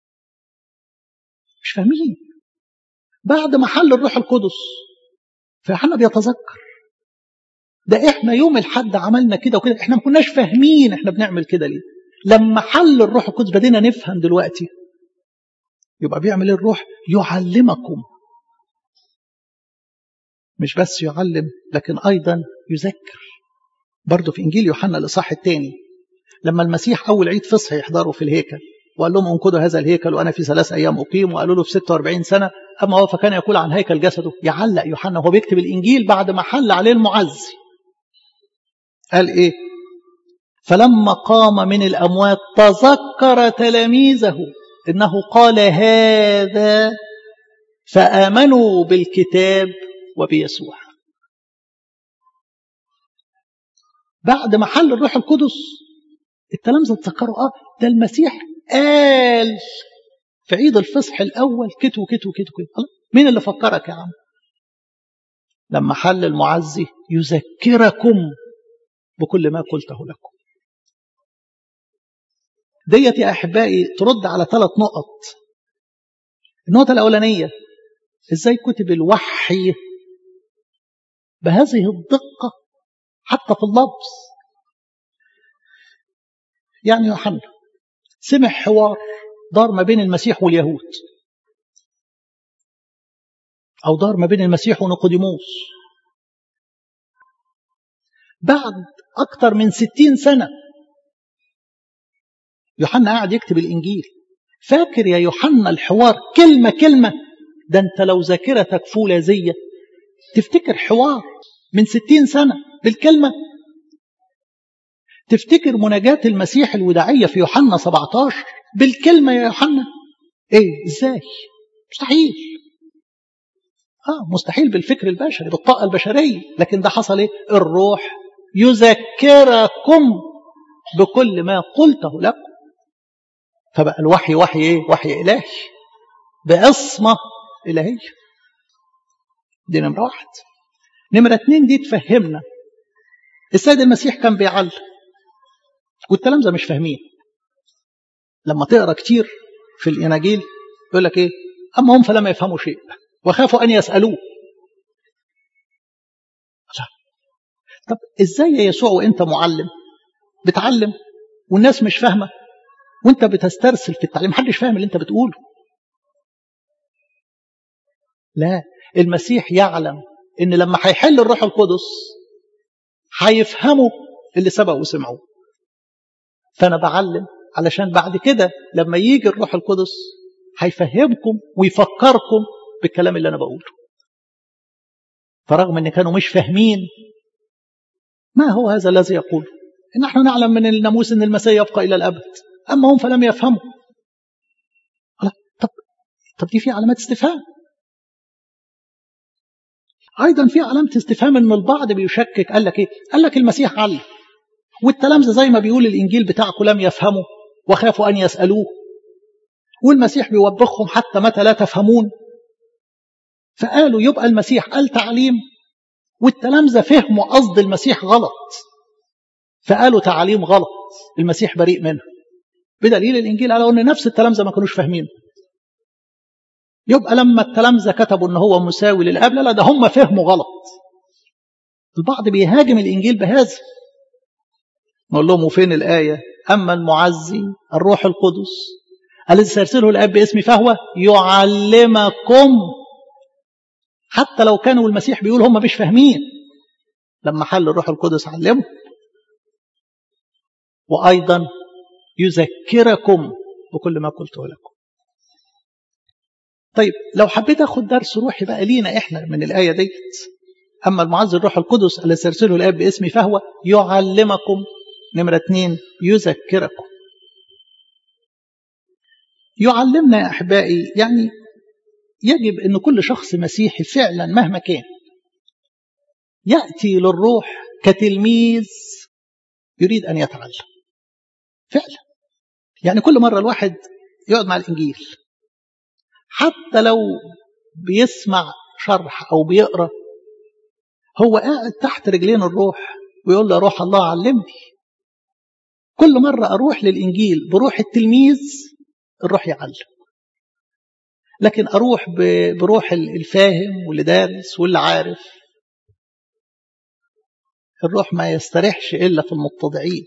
مش فاهمين بعد ما حل الروح القدس فيوحنا بيتذكر ده احنا يوم الحد عملنا كده وكده احنا ما كناش فاهمين احنا بنعمل كده ليه لما حل الروح القدس بدينا نفهم دلوقتي يبقى بيعمل ايه الروح يعلمكم مش بس يعلم لكن ايضا يذكر برضه في انجيل يوحنا الاصحاح الثاني لما المسيح اول عيد فصح يحضروا في الهيكل وقال لهم انقذوا هذا الهيكل وانا في ثلاث ايام اقيم وقالوا له في 46 سنه اما هو فكان يقول عن هيكل جسده يعلق يوحنا وهو بيكتب الانجيل بعد ما حل عليه المعزي قال ايه فلما قام من الاموات تذكر تلاميذه انه قال هذا فامنوا بالكتاب وبيسوع بعد ما حل الروح القدس التلامذه اتذكروا اه ده المسيح قال في عيد الفصح الاول كت وكت وكت وكت مين اللي فكرك يا عم لما حل المعزي يذكركم بكل ما قلته لكم ديت يا احبائي ترد على ثلاث نقط النقطه الاولانيه ازاي كتب الوحي بهذه الدقه حتى في اللفظ يعني يوحنا سمع حوار دار ما بين المسيح واليهود أو دار ما بين المسيح ونيقوديموس بعد أكثر من ستين سنة يوحنا قاعد يكتب الإنجيل فاكر يا يوحنا الحوار كلمة كلمة ده أنت لو ذاكرتك فولاذية تفتكر حوار من ستين سنة بالكلمة تفتكر مناجاة المسيح الوداعية في يوحنا 17 بالكلمة يا يوحنا ايه ازاي مستحيل اه مستحيل بالفكر البشري بالطاقة البشرية لكن ده حصل ايه الروح يذكركم بكل ما قلته لكم فبقى الوحي وحي ايه وحي الهي بعصمة الهية دي نمرة واحد نمرة اتنين دي تفهمنا السيد المسيح كان بيعلم والتلامذة مش فاهمين لما تقرا كتير في الاناجيل يقول لك ايه اما هم فلم يفهموا شيء وخافوا ان يسالوه طب ازاي يا يسوع وانت معلم بتعلم والناس مش فاهمه وانت بتسترسل في التعليم محدش فاهم اللي انت بتقوله لا المسيح يعلم ان لما هيحل الروح القدس هيفهموا اللي سبقوا وسمعوه فانا بعلم علشان بعد كده لما يجي الروح القدس هيفهمكم ويفكركم بالكلام اللي انا بقوله فرغم ان كانوا مش فاهمين ما هو هذا الذي يقول نحن نعلم من الناموس ان المسيح يبقى الى الابد اما هم فلم يفهموا طب طب دي في علامات استفهام ايضا في علامه استفهام ان البعض بيشكك قال لك ايه قال لك المسيح علم والتلامذه زي ما بيقول الانجيل بتاعكم لم يفهموا وخافوا ان يسالوه والمسيح بيوبخهم حتى متى لا تفهمون فقالوا يبقى المسيح قال تعليم والتلامذه فهموا قصد المسيح غلط فقالوا تعاليم غلط المسيح بريء منها بدليل الانجيل قالوا ان نفس التلامذه ما كانوش فاهمين يبقى لما التلامذه كتبوا ان هو مساوي للاب لا ده هم فهموا غلط البعض بيهاجم الانجيل بهذا نقول لهم وفين الايه اما المعزي الروح القدس الذي سيرسله الاب باسمي فهو يعلمكم حتى لو كانوا المسيح بيقول هم مش فاهمين لما حل الروح القدس علمهم وايضا يذكركم بكل ما قلته لكم طيب لو حبيت اخد درس روحي بقى لينا احنا من الايه ديت اما المعزي الروح القدس الذي سيرسله الاب باسمي فهو يعلمكم نمره اثنين يذكركم يعلمنا يا احبائي يعني يجب ان كل شخص مسيحي فعلا مهما كان ياتي للروح كتلميذ يريد ان يتعلم فعلا يعني كل مره الواحد يقعد مع الانجيل حتى لو بيسمع شرح او بيقرا هو قاعد تحت رجلين الروح ويقول له روح الله علمني كل مره اروح للانجيل بروح التلميذ الروح يعلم لكن اروح بروح الفاهم واللي دارس واللي عارف الروح ما يستريحش الا في المتضعين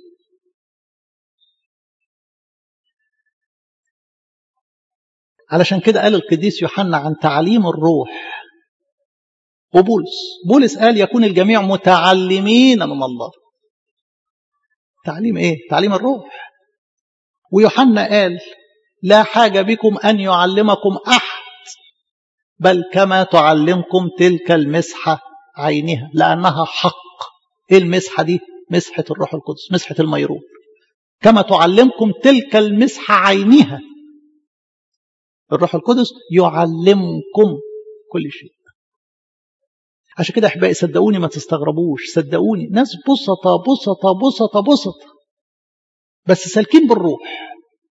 علشان كده قال القديس يوحنا عن تعليم الروح وبولس بولس قال يكون الجميع متعلمين من الله تعليم ايه تعليم الروح ويوحنا قال لا حاجة بكم أن يعلمكم أحد بل كما تعلمكم تلك المسحة عينها لأنها حق إيه المسحة دي مسحة الروح القدس مسحة الميرون كما تعلمكم تلك المسحة عينها الروح القدس يعلمكم كل شيء عشان كده احبائي صدقوني ما تستغربوش صدقوني ناس بسطة بسطة بسطة بسطة بس سالكين بالروح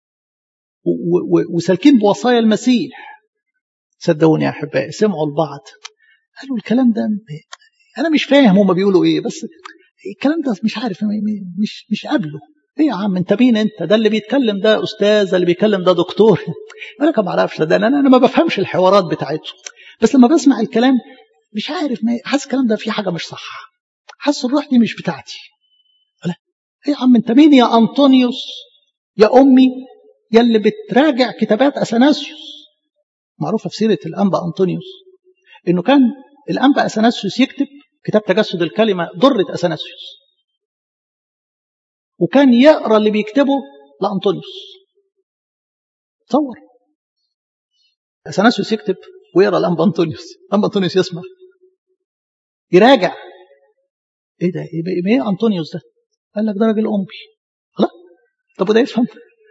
وسالكين بوصايا المسيح صدقوني يا احبائي سمعوا البعض قالوا الكلام ده انا مش فاهم هما بيقولوا ايه بس الكلام ده مش عارف مش مش قابله ايه يا عم انت مين انت ده اللي بيتكلم ده استاذ اللي بيتكلم ده دكتور انا ما اعرفش ده انا انا ما بفهمش الحوارات بتاعته بس لما بسمع الكلام مش عارف حاسس الكلام ده فيه حاجه مش صح حاسس الروح دي مش بتاعتي لا ايه يا عم انت مين يا انطونيوس يا أمي يلي بتراجع كتابات أثناسيوس معروفة في سيرة الأنبا أنطونيوس إنه كان الأنبا أثناسيوس يكتب كتاب تجسد الكلمة ضرة أثناسيوس وكان يقرأ اللي بيكتبه لأنطونيوس تصور أثناسيوس يكتب ويقرأ الأنبا أنطونيوس الأنبا أنطونيوس يسمع يراجع ايه ده ايه, إيه انطونيوس ده قال لك ده راجل امي لا طب وده يفهم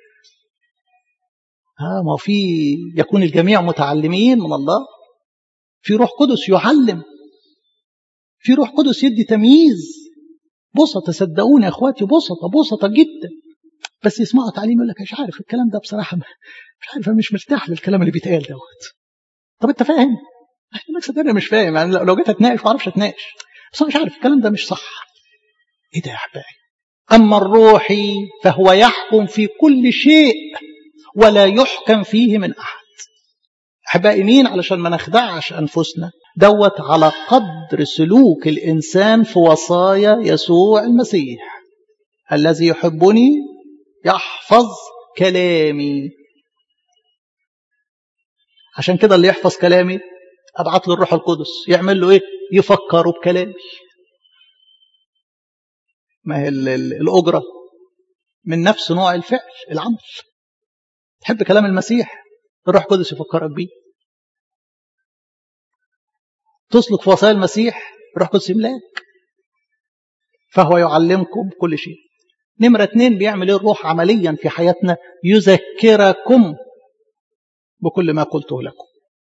ها ما في يكون الجميع متعلمين من الله في روح قدس يعلم في روح قدس يدي تمييز بسطة صدقوني يا اخواتي بسطة بسطة جدا بس يسمعوا تعليم يقول لك مش عارف الكلام ده بصراحة مش عارف انا مش مرتاح للكلام اللي بيتقال دوت طب انت فاهم؟ لك صدقني مش فاهم يعني لو جيت اتناقش ما اعرفش اتناقش بس انا مش عارف الكلام ده مش صح ايه ده يا احبائي اما الروحي فهو يحكم في كل شيء ولا يحكم فيه من احد احبائي مين علشان ما نخدعش انفسنا دوت على قدر سلوك الانسان في وصايا يسوع المسيح الذي يحبني يحفظ كلامي عشان كده اللي يحفظ كلامي ابعت له الروح القدس يعمل له ايه يفكروا بكلامي ما هي الاجره من نفس نوع الفعل العمل تحب كلام المسيح الروح القدس يفكرك بيه تسلك في وصايا المسيح الروح القدس يملاك فهو يعلمكم كل شيء نمرة اتنين بيعمل ايه الروح عمليا في حياتنا يذكركم بكل ما قلته لكم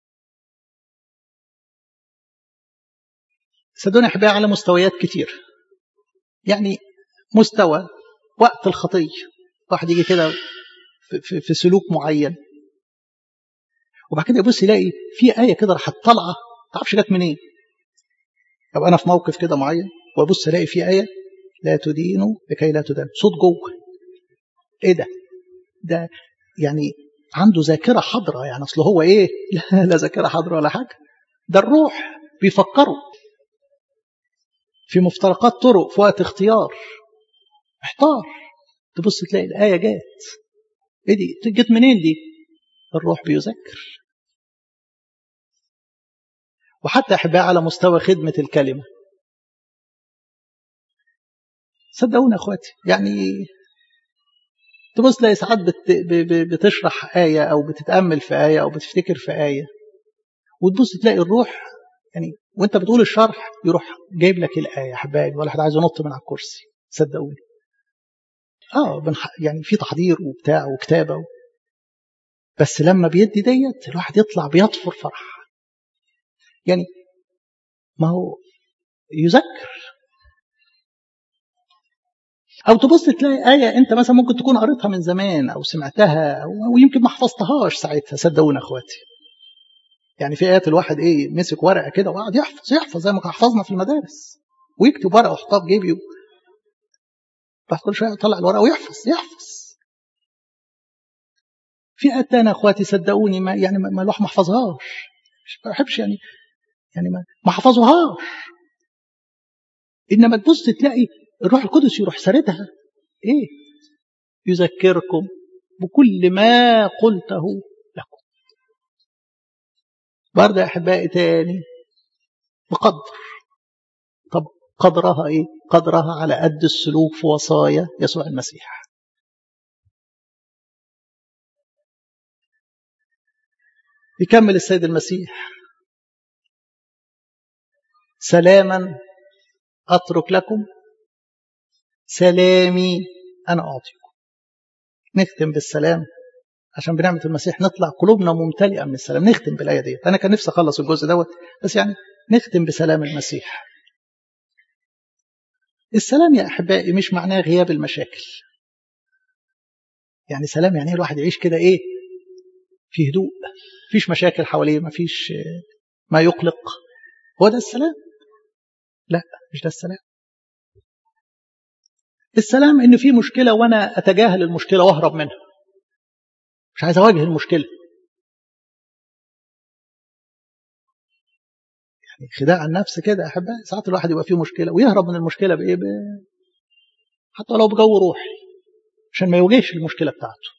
صدقوني احبائي على مستويات كتير يعني مستوى وقت الخطيه واحد يجي كده في, في, في سلوك معين وبعد كده يبص يلاقي في ايه كده راحت طالعه ما تعرفش جت منين طب انا في موقف كده معين وابص الاقي في ايه لا تدينوا لكي لا تدان صوت جوه ايه ده ده يعني عنده ذاكره حاضره يعني اصل هو ايه لا لا ذاكره حاضره ولا حاجه ده الروح بيفكروا في مفترقات طرق في وقت اختيار محتار تبص تلاقي الآية جات ايه دي جت منين دي الروح بيذكر وحتى أحباء على مستوى خدمة الكلمة صدقوني أخواتي يعني تبص تلاقي ساعات بت... بتشرح آية أو بتتأمل في آية أو بتفتكر في آية وتبص تلاقي الروح يعني وانت بتقول الشرح يروح جايب لك الآية حبايبي ولا حد عايز ينط من على الكرسي صدقوني اه بنح... يعني في تحضير وبتاع وكتابة و... بس لما بيدي ديت الواحد يطلع بيطفر فرح يعني ما هو يذكر او تبص تلاقي آية انت مثلا ممكن تكون قريتها من زمان او سمعتها ويمكن ما حفظتهاش ساعتها صدقوني اخواتي يعني في ايات الواحد ايه مسك ورقه كده وقعد يحفظ يحفظ زي ما حفظنا في المدارس ويكتب ورقه ويحطها في جيبي بعد كل شويه يطلع الورقه ويحفظ يحفظ في ايات تانية اخواتي صدقوني ما يعني ما الواحد ما حفظهاش مش ما بحبش يعني يعني ما ما حفظوهاش انما تبص تلاقي الروح القدس يروح ساردها ايه يذكركم بكل ما قلته لكم برضه يا احبائي تاني بقدر طب قدرها ايه قدرها على قد السلوك في وصايا يسوع المسيح يكمل السيد المسيح سلاما اترك لكم سلامي انا اعطيكم نختم بالسلام عشان بنعمة المسيح نطلع قلوبنا ممتلئة من السلام نختم بالآية دي أنا كان نفسي أخلص الجزء دوت بس يعني نختم بسلام المسيح السلام يا أحبائي مش معناه غياب المشاكل يعني سلام يعني الواحد يعيش كده إيه في هدوء مفيش مشاكل حواليه مفيش ما يقلق هو ده السلام لا مش ده السلام السلام ان في مشكله وانا اتجاهل المشكله واهرب منها مش عايز اواجه المشكله يعني خداع النفس كده احبائي ساعات الواحد يبقى فيه مشكله ويهرب من المشكله بايه ب... حتى لو بجو روحي عشان ما يواجهش المشكلة بتاعته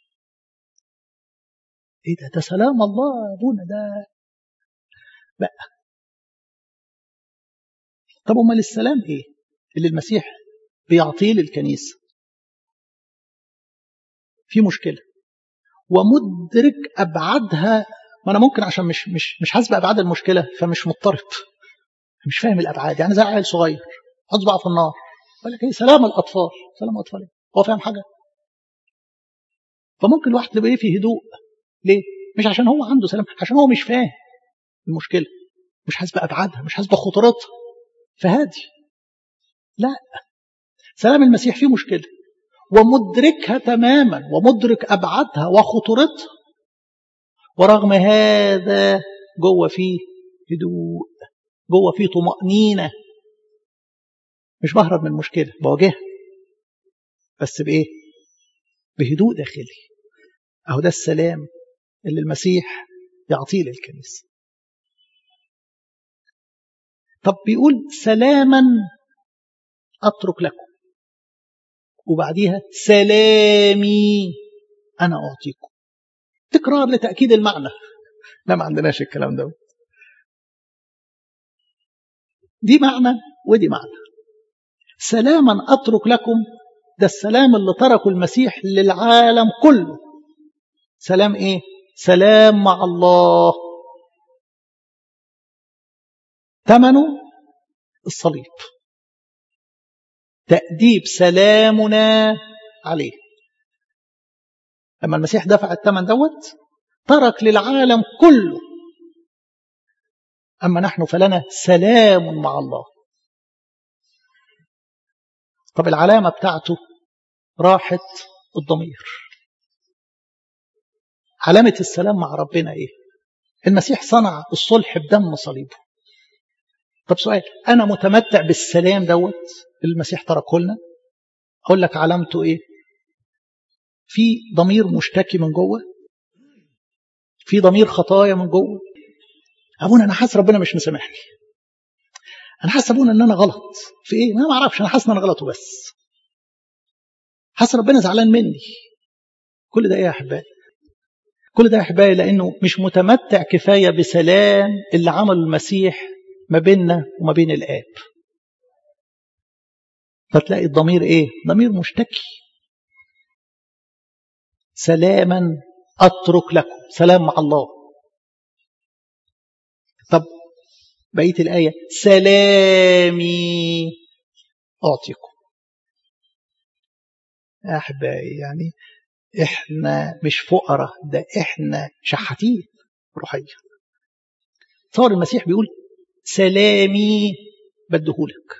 ايه ده ده سلام الله يا ابونا ده بقى طب امال السلام ايه اللي المسيح بيعطيه للكنيسه في مشكله ومدرك ابعادها ما انا ممكن عشان مش مش مش حاسس بابعاد المشكله فمش مضطرب مش فاهم الابعاد يعني زي عيل صغير اصبع في النار يقول لك ايه سلام الاطفال سلام الاطفال هو فاهم حاجه فممكن الواحد تبقى ايه في هدوء ليه مش عشان هو عنده سلام عشان هو مش فاهم المشكله مش حاسس بابعادها مش حاسس بخطورتها فهادي لا سلام المسيح فيه مشكله ومدركها تماما ومدرك ابعادها وخطورتها ورغم هذا جوه فيه هدوء جوه فيه طمأنينة مش بهرب من المشكلة بواجهها بس بإيه؟ بهدوء داخلي أهو ده السلام اللي المسيح يعطيه للكنيسة طب بيقول سلاما أترك لكم وبعديها سلامي أنا أعطيكم تكرار لتأكيد المعنى لا ما عندناش الكلام ده دي معنى ودي معنى سلاما أترك لكم ده السلام اللي تركه المسيح للعالم كله سلام إيه سلام مع الله ثمنه الصليب تأديب سلامنا عليه لما المسيح دفع الثمن دوت ترك للعالم كله أما نحن فلنا سلام مع الله طب العلامة بتاعته راحت الضمير علامة السلام مع ربنا إيه المسيح صنع الصلح بدم صليبه طب سؤال أنا متمتع بالسلام دوت اللي المسيح تركه لنا أقول لك علامته إيه في ضمير مشتكي من جوه في ضمير خطايا من جوه ابونا انا حاسس ربنا مش مسامحني انا حاسس ابونا ان انا غلط في ايه انا ما اعرفش انا حاسس ان انا غلط وبس حاسس ربنا زعلان مني كل ده ايه يا احبائي كل ده يا احبائي لانه مش متمتع كفايه بسلام اللي عمله المسيح ما بيننا وما بين الاب فتلاقي الضمير ايه ضمير مشتكي سلاما اترك لكم سلام مع الله طب بقيه الايه سلامي اعطيكم يا احبائي يعني احنا مش فقراء ده احنا شحاتين روحيا تصور المسيح بيقول سلامي بديهولك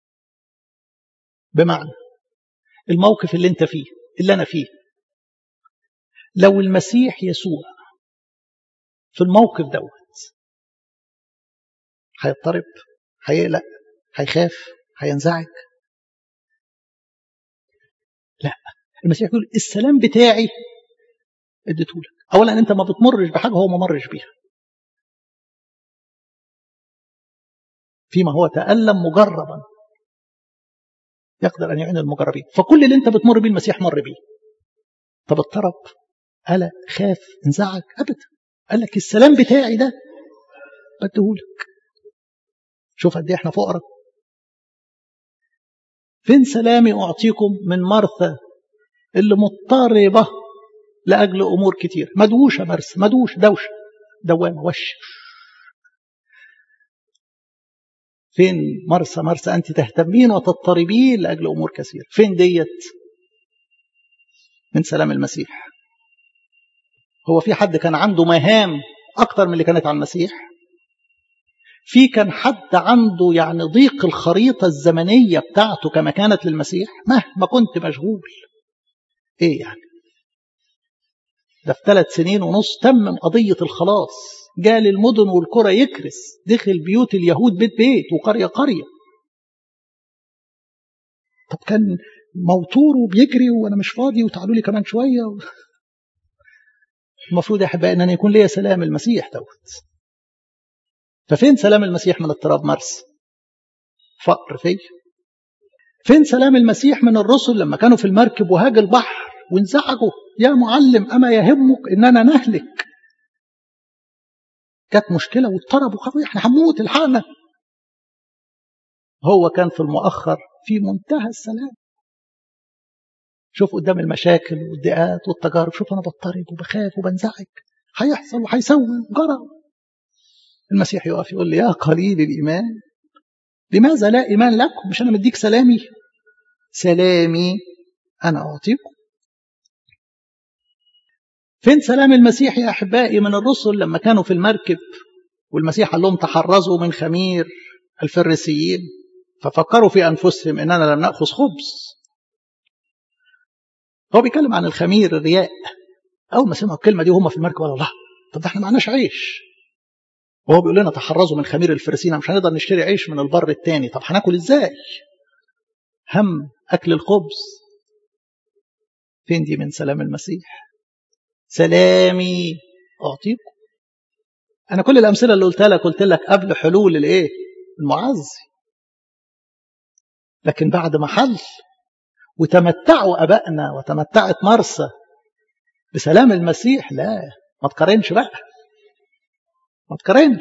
بمعنى الموقف اللي انت فيه اللي انا فيه لو المسيح يسوع في الموقف دوت هيضطرب هيقلق هيخاف هينزعج لا المسيح يقول السلام بتاعي اديتهولك اولا انت ما بتمرش بحاجه هو ما مرش بيها فيما هو تألم مجربا يقدر أن يعين المجربين فكل اللي أنت بتمر بيه المسيح مر بيه طب اضطرب قلق خاف انزعج أبدا قال لك السلام بتاعي ده بديهولك شوف قد ايه احنا فقراء فين سلامي أعطيكم من مرثى اللي مضطربة لأجل أمور كتير مدوشة مرسى مدوش دوشة دوامة وش فين مرسى مرسى أنت تهتمين وتضطربين لأجل أمور كثيرة فين ديت من سلام المسيح هو في حد كان عنده مهام أكتر من اللي كانت على المسيح في كان حد عنده يعني ضيق الخريطة الزمنية بتاعته كما كانت للمسيح مهما كنت مشغول ايه يعني ده في ثلاث سنين ونص تمم قضية الخلاص جال المدن والقرى يكرس دخل بيوت اليهود بيت بيت وقرية قرية طب كان موتور وبيجري وانا مش فاضي وتعالوا لي كمان شوية و... المفروض يا احبائي ان انا يكون ليا سلام المسيح دوت ففين سلام المسيح من اضطراب مرس فقر فيه فين سلام المسيح من الرسل لما كانوا في المركب وهاج البحر وانزعجوا يا معلم أما يهمك إننا نهلك كانت مشكلة واضطربوا خافوا احنا هنموت الحقنا هو كان في المؤخر في منتهى السلام شوف قدام المشاكل والضيقات والتجارب شوف انا بضطرب وبخاف وبنزعج هيحصل وهيسوي جرى المسيح يقف يقول لي يا قليل الايمان لماذا لا ايمان لكم مش انا مديك سلامي سلامي انا اعطيكم فين سلام المسيح يا احبائي من الرسل لما كانوا في المركب والمسيح قال لهم تحرزوا من خمير الفريسيين ففكروا في انفسهم اننا لم ناخذ خبز هو بيتكلم عن الخمير الرياء اول ما سمعوا الكلمه دي وهم في المركب قالوا الله طب ده احنا معناش عيش وهو بيقول لنا تحرزوا من خمير الفريسيين مش هنقدر نشتري عيش من البر التاني طب هناكل ازاي هم اكل الخبز فين دي من سلام المسيح سلامي اعطيكم انا كل الامثله اللي قلتها لك قلت لك قبل حلول الايه المعزي لكن بعد ما حل وتمتعوا ابائنا وتمتعت مرسى بسلام المسيح لا ما تقارنش بقى ما تقارنش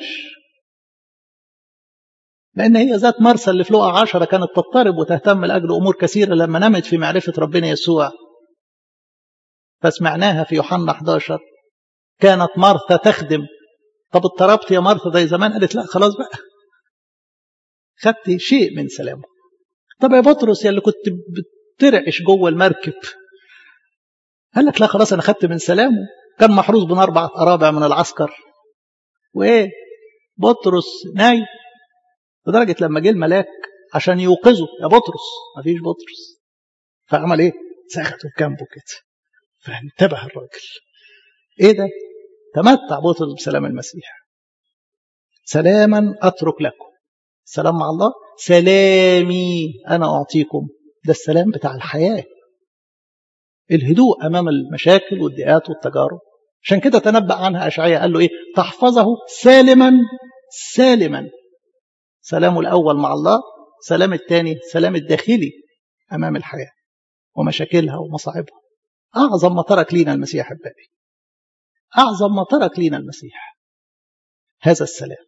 لأن هي ذات مرسى اللي في لقى عشرة كانت تضطرب وتهتم لأجل أمور كثيرة لما نمت في معرفة ربنا يسوع فسمعناها في يوحنا 11 كانت مرثا تخدم طب اضطربت يا مرثا زي زمان قالت لا خلاص بقى خدت شيء من سلامه طب يا بطرس يا اللي كنت بترعش جوه المركب قال لك لا خلاص انا خدت من سلامه كان محروس بين اربع ارابع من العسكر وايه بطرس نايم لدرجه لما جه الملاك عشان يوقظه يا بطرس مفيش بطرس فعمل ايه ساخته بجنبه كده فانتبه الراجل ايه ده تمتع بطرس بسلام المسيح سلاما اترك لكم سلام مع الله سلامي انا اعطيكم ده السلام بتاع الحياه الهدوء امام المشاكل والضيقات والتجارب عشان كده تنبأ عنها أشعياء قال له إيه تحفظه سالما سالما سلامه الأول مع الله سلام الثاني سلام الداخلي أمام الحياة ومشاكلها ومصاعبها أعظم ما ترك لينا المسيح أحبائي أعظم ما ترك لينا المسيح هذا السلام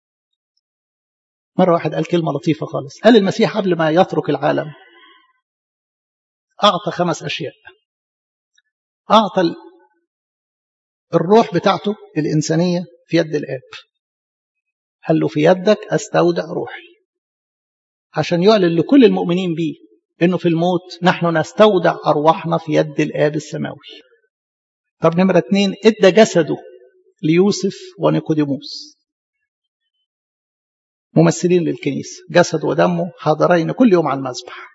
مرة واحد قال كلمة لطيفة خالص قال المسيح قبل ما يترك العالم أعطى خمس أشياء أعطى الروح بتاعته الإنسانية في يد الآب قال له في يدك أستودع روحي عشان يعلن لكل المؤمنين بيه إنه في الموت نحن نستودع أرواحنا في يد الآب السماوي طب نمرة اتنين إدى جسده ليوسف ونيقوديموس ممثلين للكنيسة جسد ودمه حاضرين كل يوم على المذبح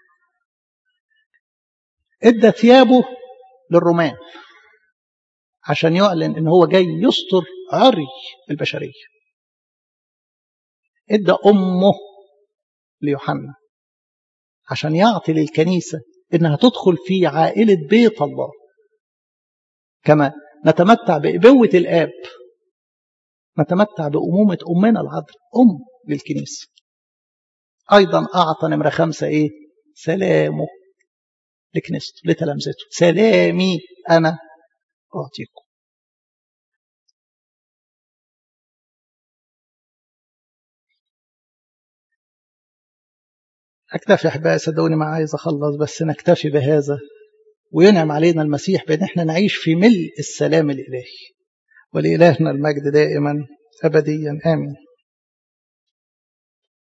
ادى ثيابه للرومان عشان يعلن ان هو جاي يستر عري البشريه ادى امه ليوحنا عشان يعطي للكنيسه انها تدخل في عائله بيت الله كما نتمتع بابوه الاب نتمتع بامومه امنا العذراء ام للكنيسه ايضا اعطى نمره خمسه ايه سلامه لكنيسته لتلامذته سلامي انا أعطيكم أكتفي أحبائي صدقوني ما عايز أخلص بس نكتفي بهذا وينعم علينا المسيح بأن احنا نعيش في ملء السلام الإلهي ولإلهنا المجد دائما أبديا آمين